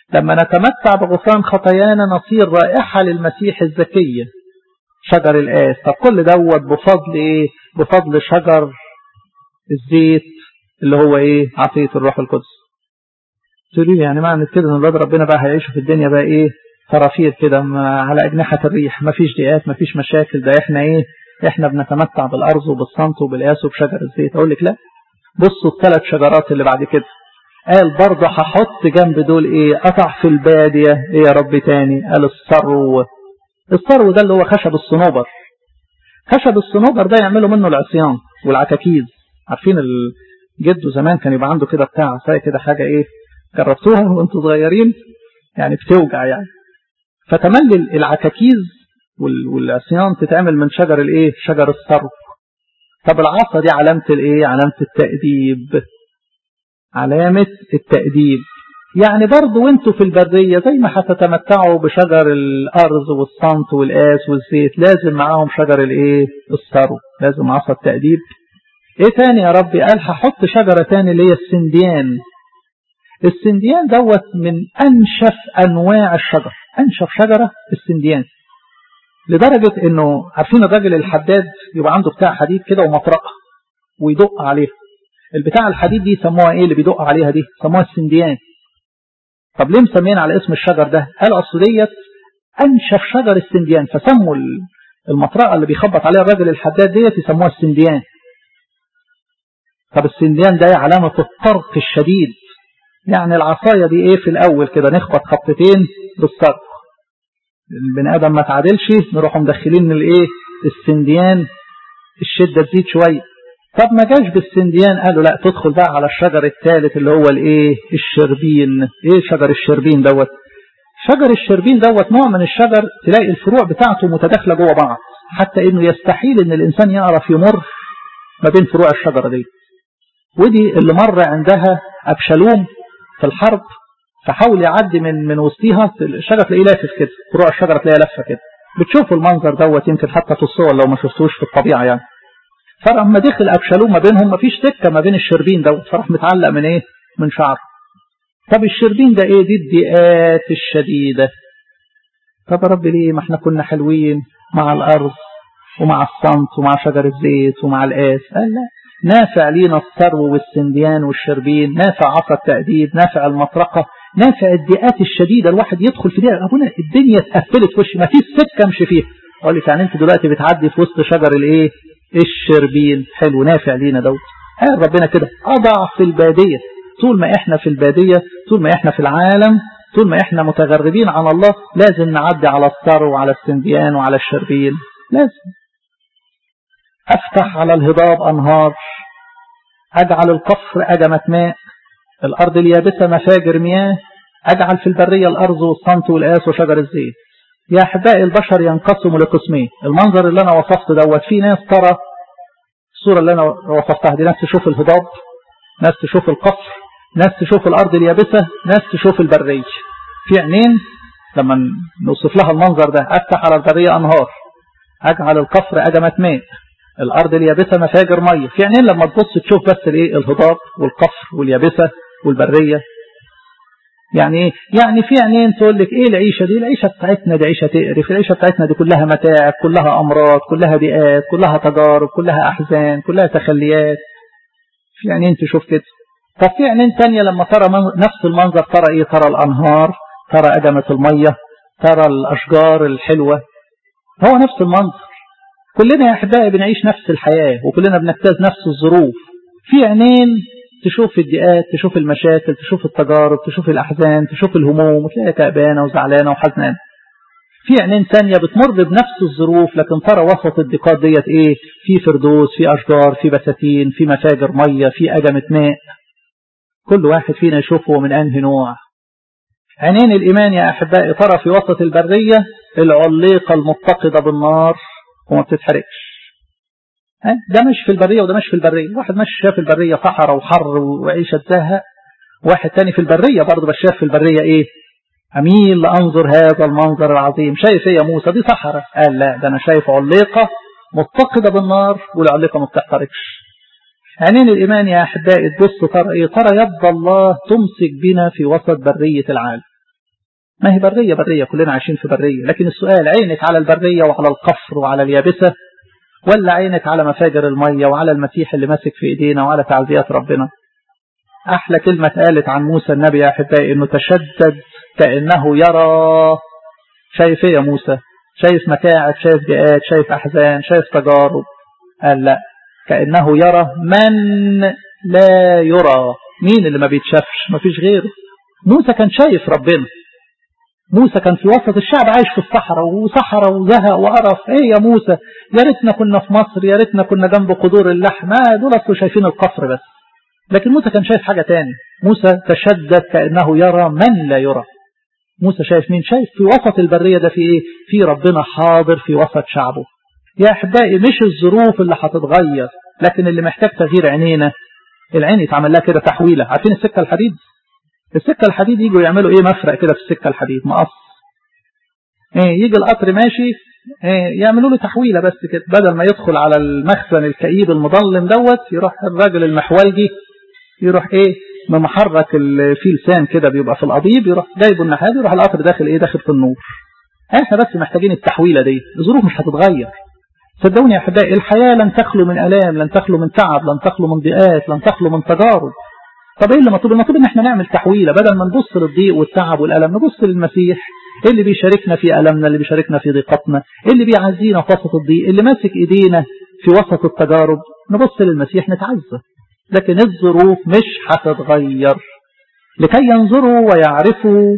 لما نتمتع بغفران خطايانا نصير رائحة للمسيح الزكية شجر الآس طب كل دوت بفضل ايه بفضل شجر الزيت اللي هو ايه عطية الروح القدس تقولي يعني معنى كده ان ولاد ربنا بقى هيعيشوا في الدنيا بقى ايه فرافير كده على اجنحة الريح مفيش ضيقات مفيش مشاكل ده احنا ايه احنا بنتمتع بالارض وبالصمت وبالقاس وبشجر الزيت اقول لك لا بصوا الثلاث شجرات اللي بعد كده قال برضه هحط جنب دول ايه قطع في البادية ايه يا رب تاني قال الصرو الصرو ده اللي هو خشب الصنوبر خشب الصنوبر ده يعملوا منه العصيان والعكاكيز عارفين جده زمان كان يبقى عنده كده بتاع عصايه كده حاجة ايه جربتوها وانتوا صغيرين يعني بتوجع يعني فتملي العكاكيز والعصيان تتعمل من شجر الايه شجر الصرو طب العصا دي علامة الايه علامة التأديب علامة التأديب يعني برضو وانتوا في البرية زي ما هتتمتعوا بشجر الأرز والصمت والقاس والزيت لازم معاهم شجر الايه الثرو لازم عصا التأديب ايه تاني يا ربي قال هحط شجرة تاني اللي هي السنديان السنديان دوت من أنشف أنواع الشجر أنشف شجرة السنديان لدرجة انه عارفين الراجل الحداد يبقى عنده بتاع حديد كده ومطرقة ويدق عليها البتاع الحديد دي سموها ايه اللي بيدق عليها دي سموها السنديان طب ليه مسمين على اسم الشجر ده قال اصل ديت انشف شجر السنديان فسموا المطرقة اللي بيخبط عليها الراجل الحداد ديت يسموها السنديان طب السنديان ده علامة الطرق الشديد يعني العصاية دي ايه في الاول كده نخبط خبطتين بالصرف البني ادم ما تعادلش نروحوا مدخلين الايه السنديان الشدة تزيد شوية طب ما جاش بالسنديان قالوا لا تدخل بقى على الشجر الثالث اللي هو الايه الشربين ايه شجر الشربين دوت شجر الشربين دوت نوع من الشجر تلاقي الفروع بتاعته متداخله جوه بعض حتى انه يستحيل ان الانسان يعرف يمر ما بين فروع الشجره دي ودي اللي مر عندها ابشالوم في الحرب فحاول يعدي من من وسطيها الشجره تلاقيه لافف كده فروع الشجره تلاقيها لافه كده بتشوفوا المنظر دوت يمكن حتى في الصور لو ما شفتوش في الطبيعه يعني فلما دخل أبشالوم ما بينهم ما فيش سكة ما بين الشربين دوت فراح متعلق من ايه من شعر طب الشربين ده ايه دي الضيقات الشديدة طب يا رب ليه ما احنا كنا حلوين مع الأرض ومع الصمت ومع شجر الزيت ومع القاس قال لا نافع لينا الثرو والسنديان والشربين نافع عصا التأديب نافع المطرقة نافع الضيقات الشديدة الواحد يدخل في دقيقة أبونا الدنيا اتقفلت في وشي ما فيش سكة امشي فيها أقول لك يعني أنت دلوقتي بتعدي في وسط شجر الإيه الشربين حلو نافع لينا دوت قال ربنا كده أضع في البادية طول ما احنا في البادية طول ما احنا في العالم طول ما احنا متغربين عن الله لازم نعدي على الثرو وعلى السنديان وعلى الشربين لازم افتح على الهضاب انهار اجعل القفر اجمة ماء الارض اليابسة مفاجر مياه اجعل في البرية الارض والصمت والقاس وشجر الزيت يا أحبائي البشر ينقسموا لقسمين المنظر اللي أنا وصفته دوت في ناس ترى الصورة اللي أنا وصفتها دي ناس تشوف الهضاب ناس تشوف القصر ناس تشوف الأرض اليابسة ناس تشوف البرية في عينين لما نوصف لها المنظر ده أفتح على البرية أنهار أجعل القصر أجمة ماء الأرض اليابسة مفاجر مية في عينين لما تبص تشوف بس الإيه الهضاب والقصر واليابسة والبرية يعني ايه يعني في عينين تقول لك ايه العيشة دي العيشة بتاعتنا دي عيشة تقرف العيشة بتاعتنا دي كلها متاعب كلها امراض كلها ضيقات كلها تجارب كلها احزان كلها تخليات في عينين تشوف كده طب في عينين تانية لما ترى نفس المنظر ترى ايه ترى الانهار ترى أدمة المية ترى الاشجار الحلوة هو نفس المنظر كلنا يا احبائي بنعيش نفس الحياة وكلنا بنجتاز نفس الظروف في عينين تشوف الضيقات تشوف المشاكل تشوف التجارب تشوف الأحزان تشوف الهموم وتلاقيها تعبانة وزعلانة وحزنانة في عينين ثانية بتمر بنفس الظروف لكن ترى وسط الضيقات ديت ايه في فردوس في أشجار في بساتين في مفاجر مية في أجمة ماء كل واحد فينا يشوفه من أنهي نوع عينين الإيمان يا أحبائي ترى في وسط البرية العليقة المتقدة بالنار وما بتتحرقش ده مش في البرية وده مش في البرية واحد مش شاف البرية صحراء وحر وعيشة زهق واحد تاني في البرية برضه بس شاف في البرية ايه أميل لأنظر هذا المنظر العظيم شايف ايه يا موسى دي صحراء قال لا ده أنا شايف عليقة متقدة بالنار والعليقة ما بتحترقش عينين الإيمان يا أحبائي تبص ترى إيه ترى يد الله تمسك بنا في وسط برية العالم ما هي برية برية كلنا عايشين في برية لكن السؤال عينك على البرية وعلى القفر وعلى اليابسة ولا عينك على مفاجر المية وعلى المسيح اللي ماسك في ايدينا وعلى تعزيات ربنا احلى كلمة قالت عن موسى النبي يا احبائي انه تشدد كأنه يرى شايف ايه يا موسى شايف متاعب شايف ضيقات شايف احزان شايف تجارب قال لا كأنه يرى من لا يرى مين اللي ما بيتشافش ما فيش غيره موسى كان شايف ربنا موسى كان في وسط الشعب عايش في الصحراء وصحراء وزهق وقرف ايه يا موسى يا ريتنا كنا في مصر يا ريتنا كنا جنب قدور اللحم ما دول اصلوا شايفين القصر بس لكن موسى كان شايف حاجة تاني موسى تشدد كأنه يرى من لا يرى موسى شايف مين شايف في وسط البرية ده في ايه في ربنا حاضر في وسط شعبه يا احبائي مش الظروف اللي هتتغير لكن اللي محتاج تغيير عينينا العين يتعمل لها كده تحويلة عارفين السكة الحديد السكة الحديد يجوا يعملوا ايه مفرق كده في السكة الحديد مقص ايه يجي القطر ماشي ايه يعملوا له تحويلة بس كده بدل ما يدخل على المخزن الكئيب المظلم دوت يروح الراجل المحولجي يروح ايه ممحرك في لسان كده بيبقى في القضيب يروح جايبه النحاس يروح القطر داخل ايه داخل في النور احنا بس محتاجين التحويلة دي الظروف مش هتتغير صدقوني يا احبائي الحياة لن تخلو من الام لن تخلو من تعب لن تخلو من ضيقات لن تخلو من تجارب طب ايه اللي مطلوب المطلوب ان احنا نعمل تحويله بدل ما نبص للضيق والتعب والالم نبص للمسيح اللي بيشاركنا في المنا اللي بيشاركنا في ضيقتنا اللي بيعزينا في وسط الضيق اللي ماسك ايدينا في وسط التجارب نبص للمسيح نتعزى لكن الظروف مش هتتغير لكي ينظروا ويعرفوا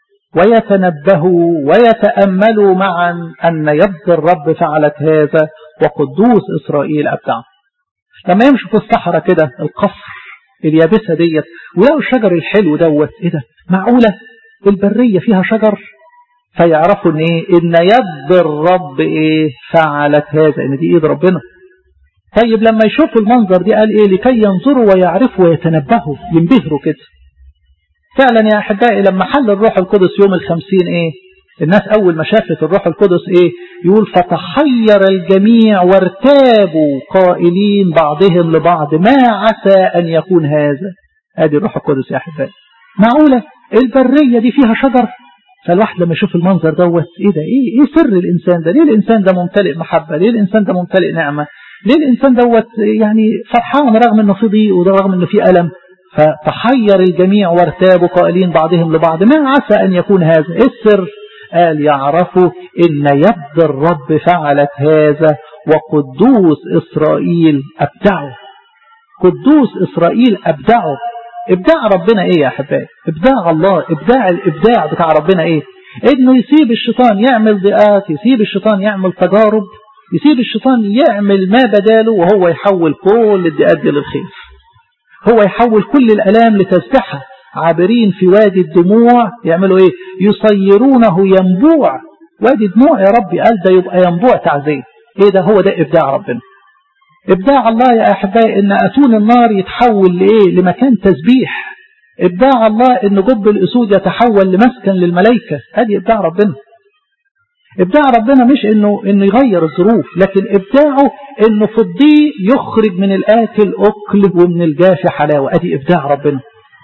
ويتنبهوا ويتأملوا معا أن يد الرب فعلت هذا وقدوس إسرائيل أبدعه لما يمشوا في الصحراء كده القصر اليابسة ديت ويلاقوا الشجر الحلو دوت ايه ده معقولة البرية فيها شجر فيعرفوا ان ايه ان يد الرب ايه فعلت هذا ان دي ايد ربنا طيب لما يشوفوا المنظر دي قال ايه لكي ينظروا ويعرفوا ويتنبهوا ينبهروا كده فعلا يا احبائي لما حل الروح القدس يوم الخمسين ايه الناس اول ما شافت الروح القدس ايه يقول فتحير الجميع وارتابوا قائلين بعضهم لبعض ما عسى ان يكون هذا ادي الروح القدس يا احبائي معقولة البرية دي فيها شجر فالواحد لما يشوف المنظر دوت ايه ده ايه ايه سر الانسان ده ليه الانسان ده ممتلئ محبة ليه الانسان ده ممتلئ نعمة ليه الانسان دوت يعني فرحان رغم انه في ضيق ورغم انه في الم فتحير الجميع وارتابوا قائلين بعضهم لبعض ما عسى ان يكون هذا ايه السر قال يعرفوا ان يد الرب فعلت هذا وقدوس اسرائيل ابدعه قدوس اسرائيل ابدعه ابداع ربنا ايه يا احبائي ابداع الله ابداع الابداع بتاع ربنا ايه انه يسيب الشيطان يعمل ضيقات يسيب الشيطان يعمل تجارب يسيب الشيطان يعمل ما بداله وهو يحول كل الضيقات دي للخير هو يحول كل الالام لتسبحه عابرين في وادي الدموع يعملوا ايه يصيرونه ينبوع وادي دموع يا ربي قال ده يبقى ينبوع تعزيه ايه ده هو ده ابداع ربنا ابداع الله يا احبائي ان اتون النار يتحول لايه لمكان تسبيح ابداع الله ان جب الاسود يتحول لمسكن للملائكه ادي ابداع ربنا ابداع ربنا مش انه انه يغير الظروف لكن ابداعه انه في الضيق يخرج من الاكل اكل ومن الجاف حلاوه ادي ابداع ربنا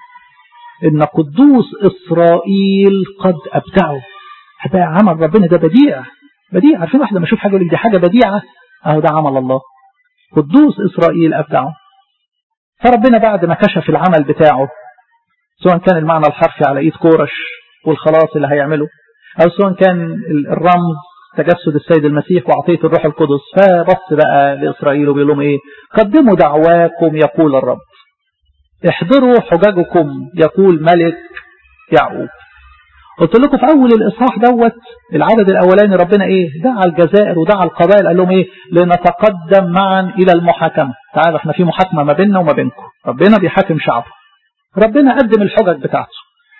ان قدوس اسرائيل قد ابدعه احبائي عمل ربنا ده بديع بديع عارفين واحد لما يشوف حاجه يقول دي حاجه بديعه اهو ده عمل الله قدوس إسرائيل أبدعه فربنا بعد ما كشف العمل بتاعه سواء كان المعنى الحرفي على إيد كورش والخلاص اللي هيعمله أو سواء كان الرمز تجسد السيد المسيح وعطية الروح القدس فبص بقى لإسرائيل وبيقول لهم إيه قدموا دعواكم يقول الرب احضروا حججكم يقول ملك يعقوب قلت لكم في أول الإصحاح دوت العدد الأولاني ربنا إيه دعا الجزائر ودعا القبائل قال لهم إيه لنتقدم معا إلى المحاكمة تعالوا احنا في محاكمة ما بيننا وما بينكم ربنا بيحاكم شعبه ربنا قدم الحجج بتاعته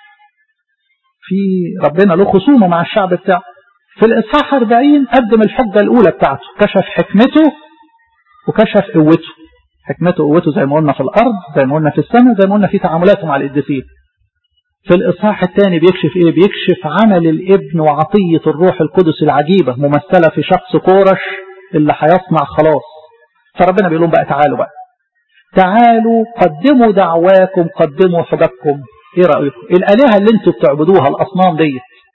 في ربنا له خصومة مع الشعب بتاعه في الإصحاح 40 قدم الحجة الأولى بتاعته كشف حكمته وكشف قوته حكمته وقوته زي ما قلنا في الأرض زي ما قلنا في السماء زي ما قلنا في تعاملاته مع القديسين في الإصحاح الثاني بيكشف إيه بيكشف عمل الابن وعطية الروح القدس العجيبة ممثلة في شخص كورش اللي هيصنع خلاص فربنا بيقول لهم بقى تعالوا بقى تعالوا قدموا دعواكم قدموا حججكم ايه رأيكم الآلهة اللي انتوا بتعبدوها الأصنام ديت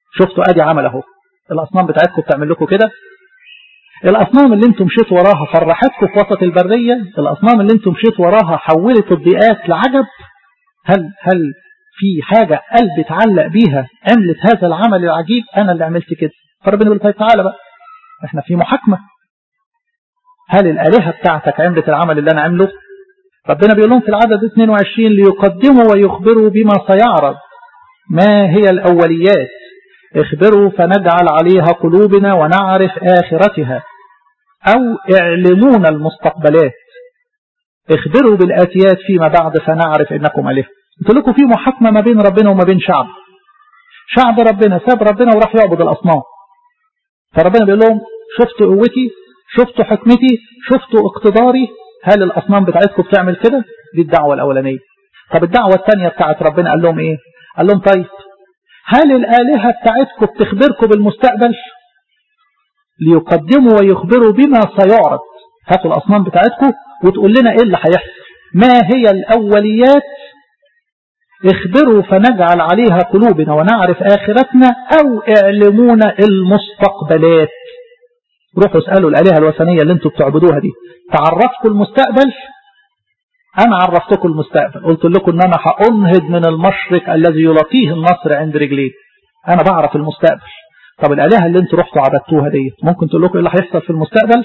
شفتوا ادي عمل اهو الاصنام بتاعتكم بتعمل لكم كده الاصنام اللي انتم مشيتوا وراها فرحتكم في وسط البريه الاصنام اللي انتم مشيتوا وراها حولت الضيقات لعجب هل هل في حاجه قلبي اتعلق بيها عملت هذا العمل العجيب انا اللي عملت كده فربنا يقول طيب تعالى بقى احنا في محاكمه هل الالهه بتاعتك عملت العمل اللي انا عامله ربنا بيقول لهم في العدد 22 ليقدموا ويخبروا بما سيعرض ما هي الأوليات اخبروا فنجعل عليها قلوبنا ونعرف آخرتها أو اعلمونا المستقبلات اخبروا بالآتيات فيما بعد فنعرف إنكم أله قلت لكم في محاكمة ما بين ربنا وما بين شعب شعب ربنا ساب ربنا وراح يعبد الأصنام فربنا بيقول لهم شفتوا قوتي شفتوا حكمتي شفتوا اقتداري هل الأصنام بتاعتكم بتعمل كده دي الدعوة الأولانية طب الدعوة الثانية بتاعت ربنا قال لهم ايه قال لهم طيب هل الآلهة بتاعتكم بتخبركم بالمستقبل ليقدموا ويخبروا بما سيعرض هاتوا الأصنام بتاعتكم وتقول لنا ايه اللي هيحصل ما هي الأوليات اخبروا فنجعل عليها قلوبنا ونعرف آخرتنا أو اعلمونا المستقبلات روحوا اسألوا الآلهة الوثنية اللي انتوا بتعبدوها دي تعرفكم المستقبل أنا عرفتكم المستقبل قلت لكم أن أنا هأنهض من المشرق الذي يلاقيه النصر عند رجليه أنا بعرف المستقبل طب الآلهة اللي انتوا رحتوا عبدتوها دي ممكن تقول لكم إيه اللي هيحصل في المستقبل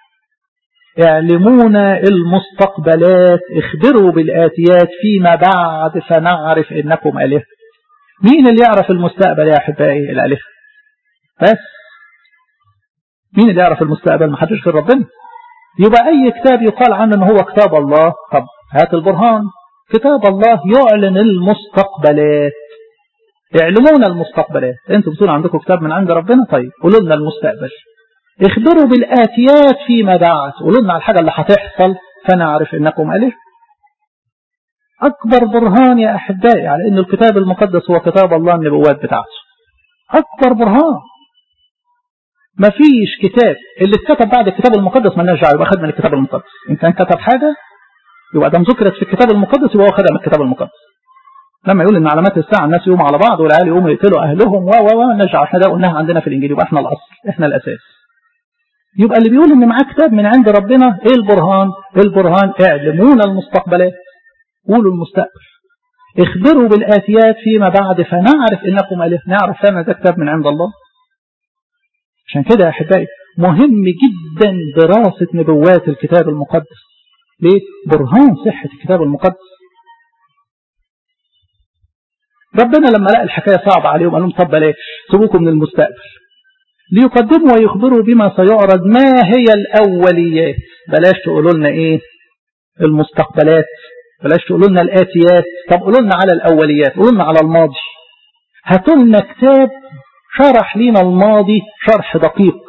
اعلمونا المستقبلات اخبروا بالآتيات فيما بعد فنعرف إنكم آلهة مين اللي يعرف المستقبل يا أحبائي الآلهة بس مين اللي يعرف المستقبل ما حدش غير ربنا يبقى أي كتاب يقال عنه أنه هو كتاب الله طب هات البرهان كتاب الله يعلن المستقبلات اعلمونا المستقبلات انتوا بتقولوا عندكم كتاب من عند ربنا طيب قولوا لنا المستقبل اخبروا بالآتيات فيما بعد قولوا لنا على الحاجة اللي هتحصل فنعرف انكم أله أكبر برهان يا أحبائي على أن الكتاب المقدس هو كتاب الله النبوات بتاعته أكبر برهان ما فيش كتاب اللي اتكتب بعد الكتاب المقدس ما لناش دعوه يبقى خد من الكتاب المقدس ان كان كتب حاجه يبقى ده ذكرت في الكتاب المقدس يبقى هو خدها من الكتاب المقدس لما يقول ان علامات الساعه الناس يقوموا على بعض والعيال يقوموا يقتلوا اهلهم و و و نرجع احنا ده قلناها عندنا في الانجيل يبقى احنا الاصل احنا الاساس يبقى اللي بيقول ان معاه كتاب من عند ربنا ايه البرهان البرهان اعلمونا المستقبلات قولوا المستقبل اخبروا بالآتيات فيما بعد فنعرف انكم اله نعرف فعلا ده كتاب من عند الله عشان كده يا أحبائي مهم جدا دراسة نبوات الكتاب المقدس ليه؟ برهان صحة الكتاب المقدس ربنا لما لقى الحكاية صعبة عليهم قال لهم طب بلاش سيبوكم من المستقبل ليقدموا ويخبروا بما سيعرض ما هي الأوليات بلاش تقولوا لنا إيه المستقبلات بلاش تقولوا لنا الآتيات طب قولوا لنا على الأوليات قولوا لنا على الماضي هاتوا لنا كتاب شرح لنا الماضي شرح دقيق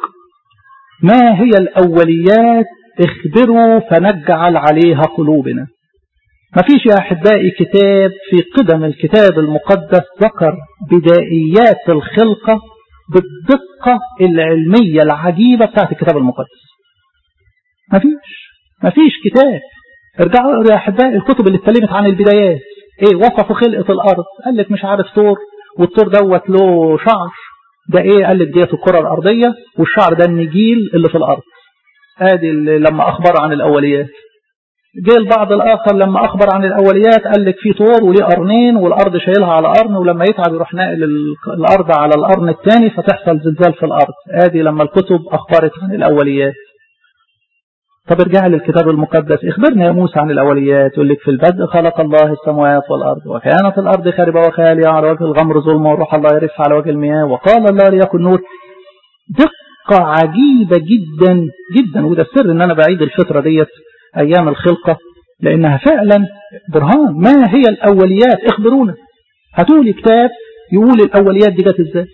ما هي الأوليات اخبروا فنجعل عليها قلوبنا ما فيش يا أحبائي كتاب في قدم الكتاب المقدس ذكر بدائيات الخلقة بالدقة العلمية العجيبة بتاعت الكتاب المقدس ما فيش ما فيش كتاب ارجعوا يا أحبائي الكتب اللي اتكلمت عن البدايات ايه وصفوا خلقة الأرض قال لك مش عارف طور والطور دوت له شعر ده ايه قال لك ديت الكرة الأرضية والشعر ده النجيل اللي في الأرض ادي لما أخبر عن الأوليات جه البعض الآخر لما أخبر عن الأوليات قال لك في طور وليه قرنين والأرض شايلها على قرن ولما يتعب يروح ناقل الأرض على القرن الثاني فتحصل زلزال في الأرض ادي لما الكتب أخبرت عن الأوليات طب ارجع للكتاب المقدس اخبرنا يا موسى عن الأوليات يقول لك في البدء خلق الله السماوات والأرض وكانت الأرض خاربة وخالية على وجه الغمر ظلمة وروح الله يرف على وجه المياه وقال الله ليكن نور دقة عجيبة جدا جدا وده السر ان انا بعيد الفترة ديت ايام الخلقة لانها فعلا برهان ما هي الاوليات اخبرونا هاتوا لي كتاب يقول الاوليات دي جت ازاي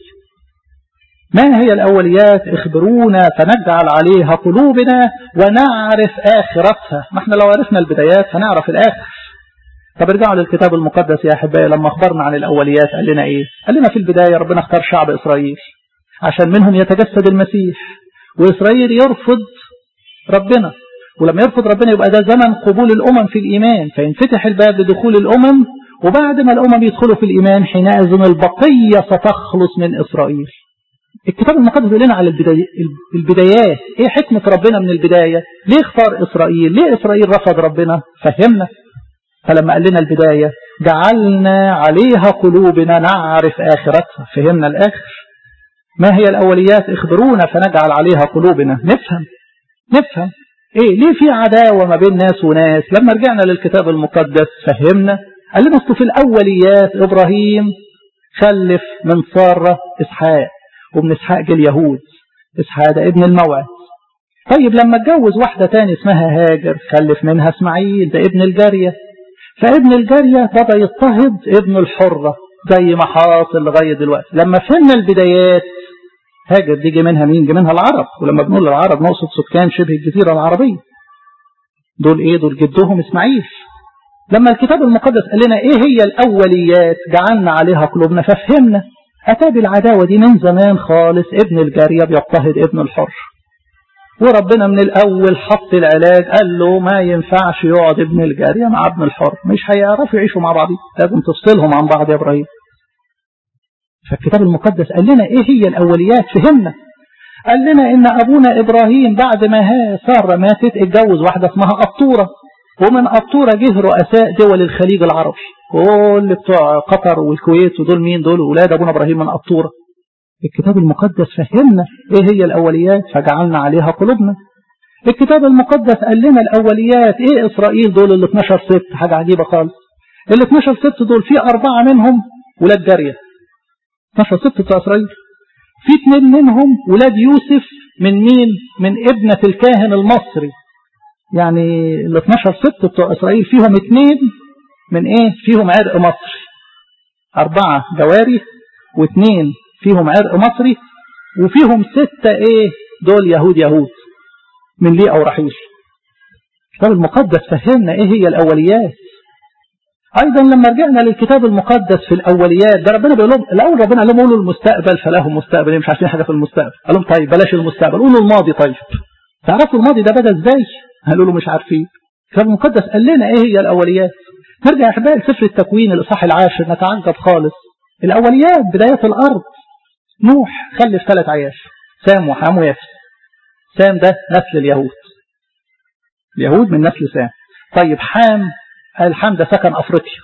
ما هي الأوليات اخبرونا فنجعل عليها قلوبنا ونعرف آخرتها ما احنا لو عرفنا البدايات هنعرف الآخر طب ارجعوا للكتاب المقدس يا أحبائي لما أخبرنا عن الأوليات قال لنا إيه قال لنا في البداية ربنا اختار شعب إسرائيل عشان منهم يتجسد المسيح وإسرائيل يرفض ربنا ولما يرفض ربنا يبقى ده زمن قبول الأمم في الإيمان فينفتح الباب لدخول الأمم وبعد ما الأمم يدخلوا في الإيمان حينئذ البقية ستخلص من إسرائيل الكتاب المقدس يقول لنا على البدايات ايه حكمة ربنا من البداية ليه اختار إسرائيل ليه إسرائيل رفض ربنا فهمنا فلما قال لنا البداية جعلنا عليها قلوبنا نعرف آخرتها فهمنا الآخر ما هي الأوليات اخبرونا فنجعل عليها قلوبنا نفهم نفهم ايه ليه في عداوة ما بين ناس وناس لما رجعنا للكتاب المقدس فهمنا قال لنا في الأوليات إبراهيم خلف من سارة إسحاق ومن إسحاق جه اليهود إسحاق ده ابن الموعد طيب لما اتجوز واحدة تاني اسمها هاجر خلف منها اسماعيل ده ابن الجارية فابن الجارية بدأ يضطهد ابن الحرة زي ما حاصل لغاية دلوقتي لما فهمنا البدايات هاجر دي جه منها مين جه منها العرب ولما بنقول العرب نقصد سكان شبه الجزيرة العربية دول ايه دول جدهم اسماعيل لما الكتاب المقدس قال لنا ايه هي الاوليات جعلنا عليها قلوبنا ففهمنا اتى بالعداوة دي من زمان خالص ابن الجارية بيضطهد ابن الحر وربنا من الاول حط العلاج قال له ما ينفعش يقعد ابن الجارية مع ابن الحر مش هيعرفوا يعيشوا مع بعض لازم تفصلهم عن بعض يا ابراهيم فالكتاب المقدس قال لنا ايه هي الاوليات فهمنا قال لنا ان ابونا ابراهيم بعد ما سارة ماتت اتجوز واحدة اسمها قطورة ومن قطورة جه رؤساء دول الخليج العربي كل بتوع قطر والكويت ودول مين دول ولاد ابونا ابراهيم من قطورة الكتاب المقدس فهمنا ايه هي الاوليات فجعلنا عليها قلوبنا الكتاب المقدس قال لنا الاوليات ايه اسرائيل دول ال 12 ست حاجة عجيبة خالص ال 12 ست دول في اربعة منهم ولاد جارية 12 ست بتوع اسرائيل في اثنين منهم ولاد يوسف من مين من ابنة الكاهن المصري يعني ال 12 ست بتوع اسرائيل فيهم اثنين من ايه فيهم عرق مصري اربعة جواري واثنين فيهم عرق مصري وفيهم ستة ايه دول يهود يهود من ليه او رحيل الكتاب المقدس فهمنا ايه هي الاوليات ايضا لما رجعنا للكتاب المقدس في الاوليات ده ربنا بيقول لهم الاول ربنا قال لهم قولوا المستقبل فلهم مستقبل مش عارفين حاجه في المستقبل قال لهم طيب بلاش المستقبل قولوا الماضي طيب تعرفوا الماضي ده بدا ازاي قالوا له مش عارفين الكتاب المقدس قال لنا ايه هي الاوليات نرجع احبائي لسفر التكوين الاصحاح العاشر نتعجب خالص الاوليات بدايه الارض نوح خلف ثلاث عياش سام وحام ويافس سام ده نسل اليهود اليهود من نسل سام طيب حام الحام ده سكن افريقيا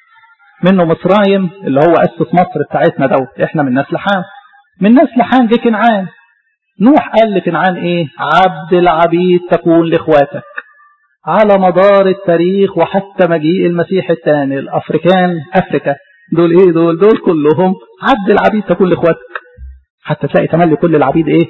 منه مصرايم اللي هو اسس مصر بتاعتنا دوت احنا من نسل حام من نسل حام جه كنعان نوح قال لكنعان ايه عبد العبيد تكون لاخواتك على مدار التاريخ وحتى مجيء المسيح الثاني الافريكان افريكا دول ايه دول دول كلهم عبد العبيد تكون لاخواتك حتى تلاقي تملي كل العبيد ايه,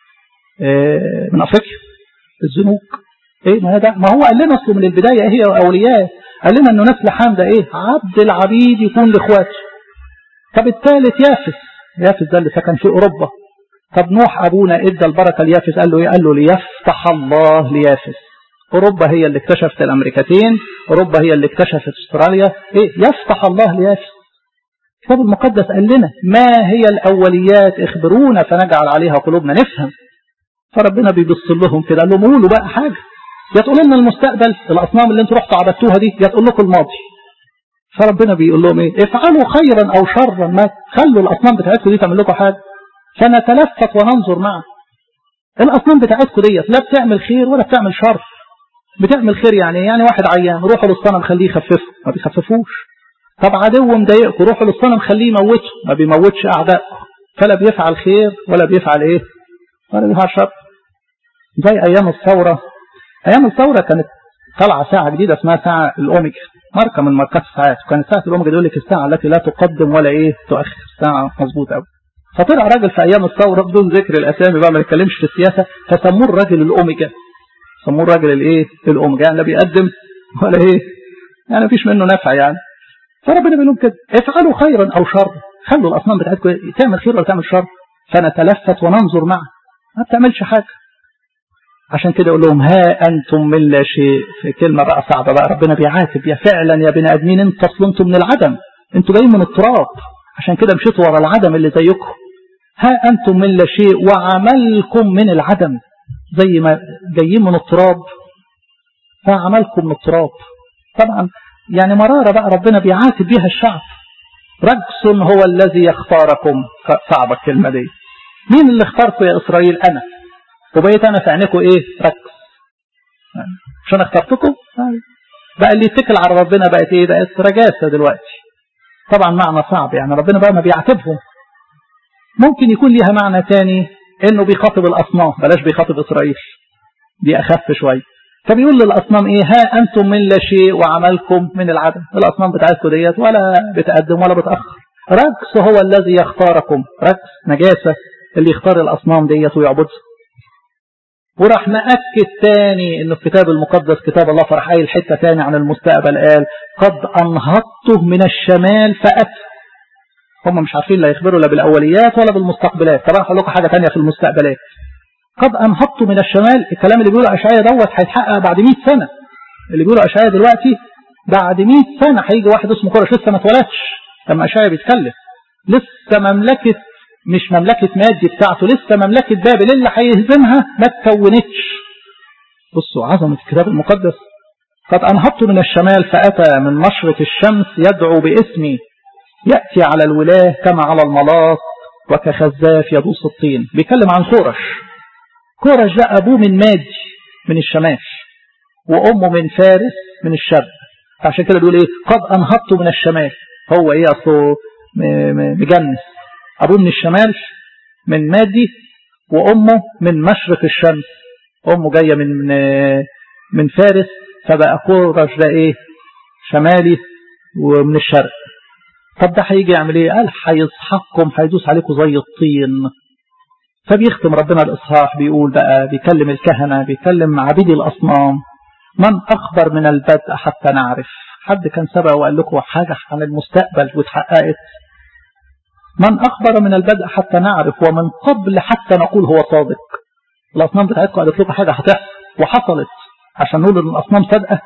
إيه من افريقيا الزنوج ايه ما ده ما هو قال لنا اصله من البدايه ايه هي اولياء قال لنا انه نسل حام ده ايه عبد العبيد يكون لاخواته طب الثالث يافس يافس ده اللي سكن في اوروبا طب نوح ابونا ادى البركه ليافس قال له ايه قال له ليفتح الله ليافس اوروبا هي اللي اكتشفت الامريكتين اوروبا هي اللي اكتشفت استراليا ايه يفتح الله ليافس الكتاب المقدس قال لنا ما هي الاوليات اخبرونا فنجعل عليها قلوبنا نفهم فربنا بيبص لهم كده قال لهم قولوا بقى حاجه يا تقول لنا المستقبل الاصنام اللي انتوا رحتوا عبدتوها دي يا تقول لكم الماضي فربنا بيقول لهم ايه افعلوا خيرا او شرا ما خلوا الاصنام بتاعتكم دي تعمل لكم حاجه فنتلفت وننظر معا الاصنام بتاعتكم ديت لا بتعمل خير ولا بتعمل شر بتعمل خير يعني يعني واحد عيان روحوا للصنم خليه يخففه ما بيخففوش طب عدو مضايقكم روحوا للصنم خليه يموته ما بيموتش اعدائكم فلا بيفعل خير ولا بيفعل ايه ولا بيفعل شر زي ايام الثوره ايام الثوره كانت طلع ساعه جديده اسمها ساعه الاوميجا ماركه من ماركات الساعات وكانت ساعه الاوميجا يقول لك الساعه التي لا تقدم ولا ايه تؤخر ساعه مظبوط قوي فطلع راجل في ايام الثوره بدون ذكر الاسامي بقى ما نتكلمش في السياسه فسموه الراجل الاوميجا سموه الراجل الايه الاوميجا يعني لا بيقدم ولا ايه يعني مفيش منه نفع يعني فربنا بيقول لهم كده افعلوا خيرا او شرا خلوا الاصنام بتاعتكم تعمل خير ولا تعمل شر فنتلفت وننظر معه ما بتعملش حاجه عشان كده يقول لهم ها انتم من لا شيء في كلمه بقى صعبه بقى ربنا بيعاتب يا فعلا يا بني ادمين انتوا اصل انتم من العدم انتوا جايين من التراب عشان كده مشيتوا ورا العدم اللي زيكم ها انتم من لا شيء وعملكم من العدم زي ما جايين من التراب فعملكم من التراب طبعا يعني مرارة بقى ربنا بيعاتب بيها الشعب رجس هو الذي يختاركم صعبة الكلمة دي مين اللي اختاركم يا إسرائيل أنا وبقيت أنا في عينكم إيه رجس مش أنا اخترتكم بقى اللي يتكل على ربنا بقت إيه بقت رجاسة دلوقتي طبعا معنى صعب يعني ربنا بقى ما بيعاتبهم ممكن يكون ليها معنى تاني انه بيخاطب الاصنام بلاش بيخاطب اسرائيل دي اخف شويه فبيقول للاصنام ايه ها انتم من لا شيء وعملكم من العدم الاصنام بتاعتكم ديت ولا بتقدم ولا بتاخر ركس هو الذي يختاركم ركس نجاسه اللي يختار الاصنام ديت ويعبدها وراح مأكد تاني انه الكتاب المقدس كتاب الله فرح قايل حته تاني عن المستقبل قال قد انهضته من الشمال فاتى هم مش عارفين لا يخبروا لا بالاوليات ولا بالمستقبلات طبعا هقول لكم حاجه ثانيه في المستقبلات قد انهضت من الشمال الكلام اللي بيقوله اشعياء دوت هيتحقق بعد 100 سنه اللي بيقوله اشعياء دلوقتي بعد 100 سنه هيجي واحد اسمه كورش لسه ما اتولدش لما اشعياء بيتكلم لسه مملكه مش مملكه مادي بتاعته لسه مملكه بابل اللي هيهزمها ما اتكونتش بصوا عظمه الكتاب المقدس قد انهضت من الشمال فاتى من مشرق الشمس يدعو باسمي يأتي على الولاة كما على الملاط وكخزاف يدوس الطين بيتكلم عن كورش كورش ده أبوه من مادي من الشمال وأمه من فارس من الشرق عشان كده بيقول إيه قد أنهضت من الشمال هو إيه أصله مجنس أبوه من الشمال من مادي وأمه من مشرق الشمس أمه جاية من من فارس فبقى كورش ده إيه شمالي ومن الشرق طب ده هيجي يعمل ايه قال هيسحقكم هيدوس عليكم زي الطين فبيختم ربنا الاصحاح بيقول بقى بيكلم الكهنة بيكلم عبيد الاصنام من اخبر من البدء حتى نعرف حد كان سبق وقال لكم حاجة عن المستقبل واتحققت من اخبر من البدء حتى نعرف ومن قبل حتى نقول هو صادق الاصنام بتاعتكم قالت لكم حاجة هتحصل وحصلت عشان نقول ان الاصنام صادقه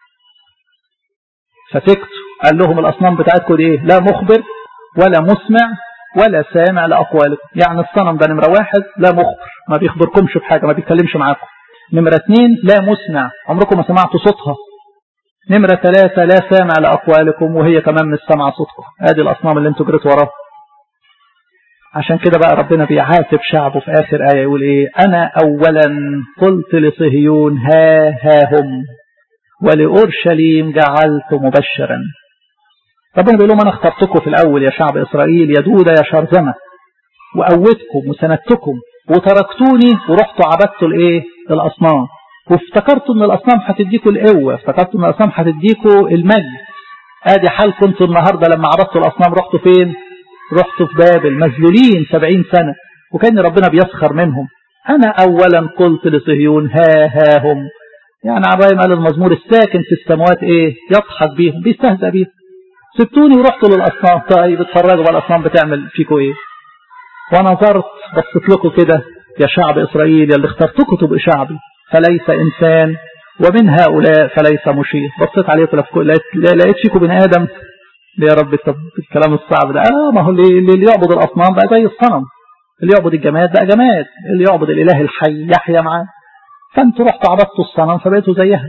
فسكتوا قال لهم الأصنام بتاعتكم دي إيه لا مخبر ولا مسمع ولا سامع لأقوالكم يعني الصنم ده نمرة واحد لا مخبر ما بيخبركمش بحاجة ما بيتكلمش معاكم نمرة اثنين لا مسمع عمركم ما سمعتوا صوتها نمرة ثلاثة لا سامع لأقوالكم وهي كمان مش سامعة صوتكم ادي الأصنام اللي انتوا جريتوا وراها عشان كده بقى ربنا بيعاتب شعبه في آخر آية يقول إيه أنا أولا قلت لصهيون ها ها هم ولأورشليم جعلت مبشرا ربنا بيقول لهم أنا اخترتكم في الأول يا شعب إسرائيل يا دودة يا شرذمة وقوتكم وسندتكم وتركتوني ورحتوا عبدتوا الايه الأصنام وافتكرتوا ان الأصنام هتديكوا القوة افتكرتوا ان الأصنام هتديكوا المجد ادي حالكم انتوا النهاردة لما عبدتوا الأصنام رحتوا فين رحتوا في بابل مذلولين سبعين سنة وكان ربنا بيسخر منهم أنا أولا قلت لصهيون ها ها هم يعني عباية قال المزمور الساكن في السماوات ايه يضحك بيهم بيستهزأ بيهم سبتوني ورحتوا للأصنام طيب اتفرجوا بقى الأصنام بتعمل فيكوا ايه ونظرت بصيت لكم كده يا شعب إسرائيل اللي اخترتكم تبقوا شعبي فليس إنسان ومن هؤلاء فليس مشير بصيت عليكم لقيت لقيت فيكم بني آدم يا رب الكلام الصعب ده اه ما هو اللي, اللي يعبد الأصنام بقى زي الصنم اللي يعبد الجماد بقى جماد اللي يعبد الإله الحي يحيى معاه فانتوا رحتوا عبدتوا الصنم فبقيتوا زيها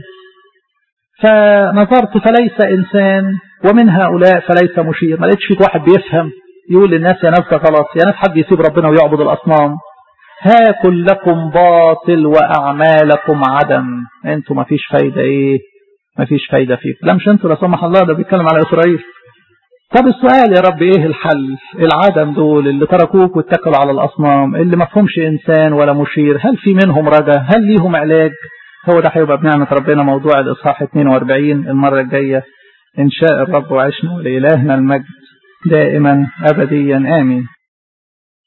فنظرت فليس إنسان ومن هؤلاء فليس مشير ما لقيتش فيك واحد بيفهم يقول للناس يا ناس غلط يا ناس حد يسيب ربنا ويعبد الأصنام ها كلكم باطل وأعمالكم عدم انتوا ما فيش فايدة ايه ما فيش فايدة فيكم لا مش انتوا لا سمح الله ده بيتكلم على إسرائيل طب السؤال يا رب ايه الحل العدم دول اللي تركوك واتكلوا على الأصنام اللي ما فهمش إنسان ولا مشير هل في منهم رجا هل ليهم علاج هو ده هيبقى بنعمة ربنا موضوع الإصحاح 42 المرة الجاية إن شاء الرب وعشنا ولإلهنا المجد دائما أبديا آمين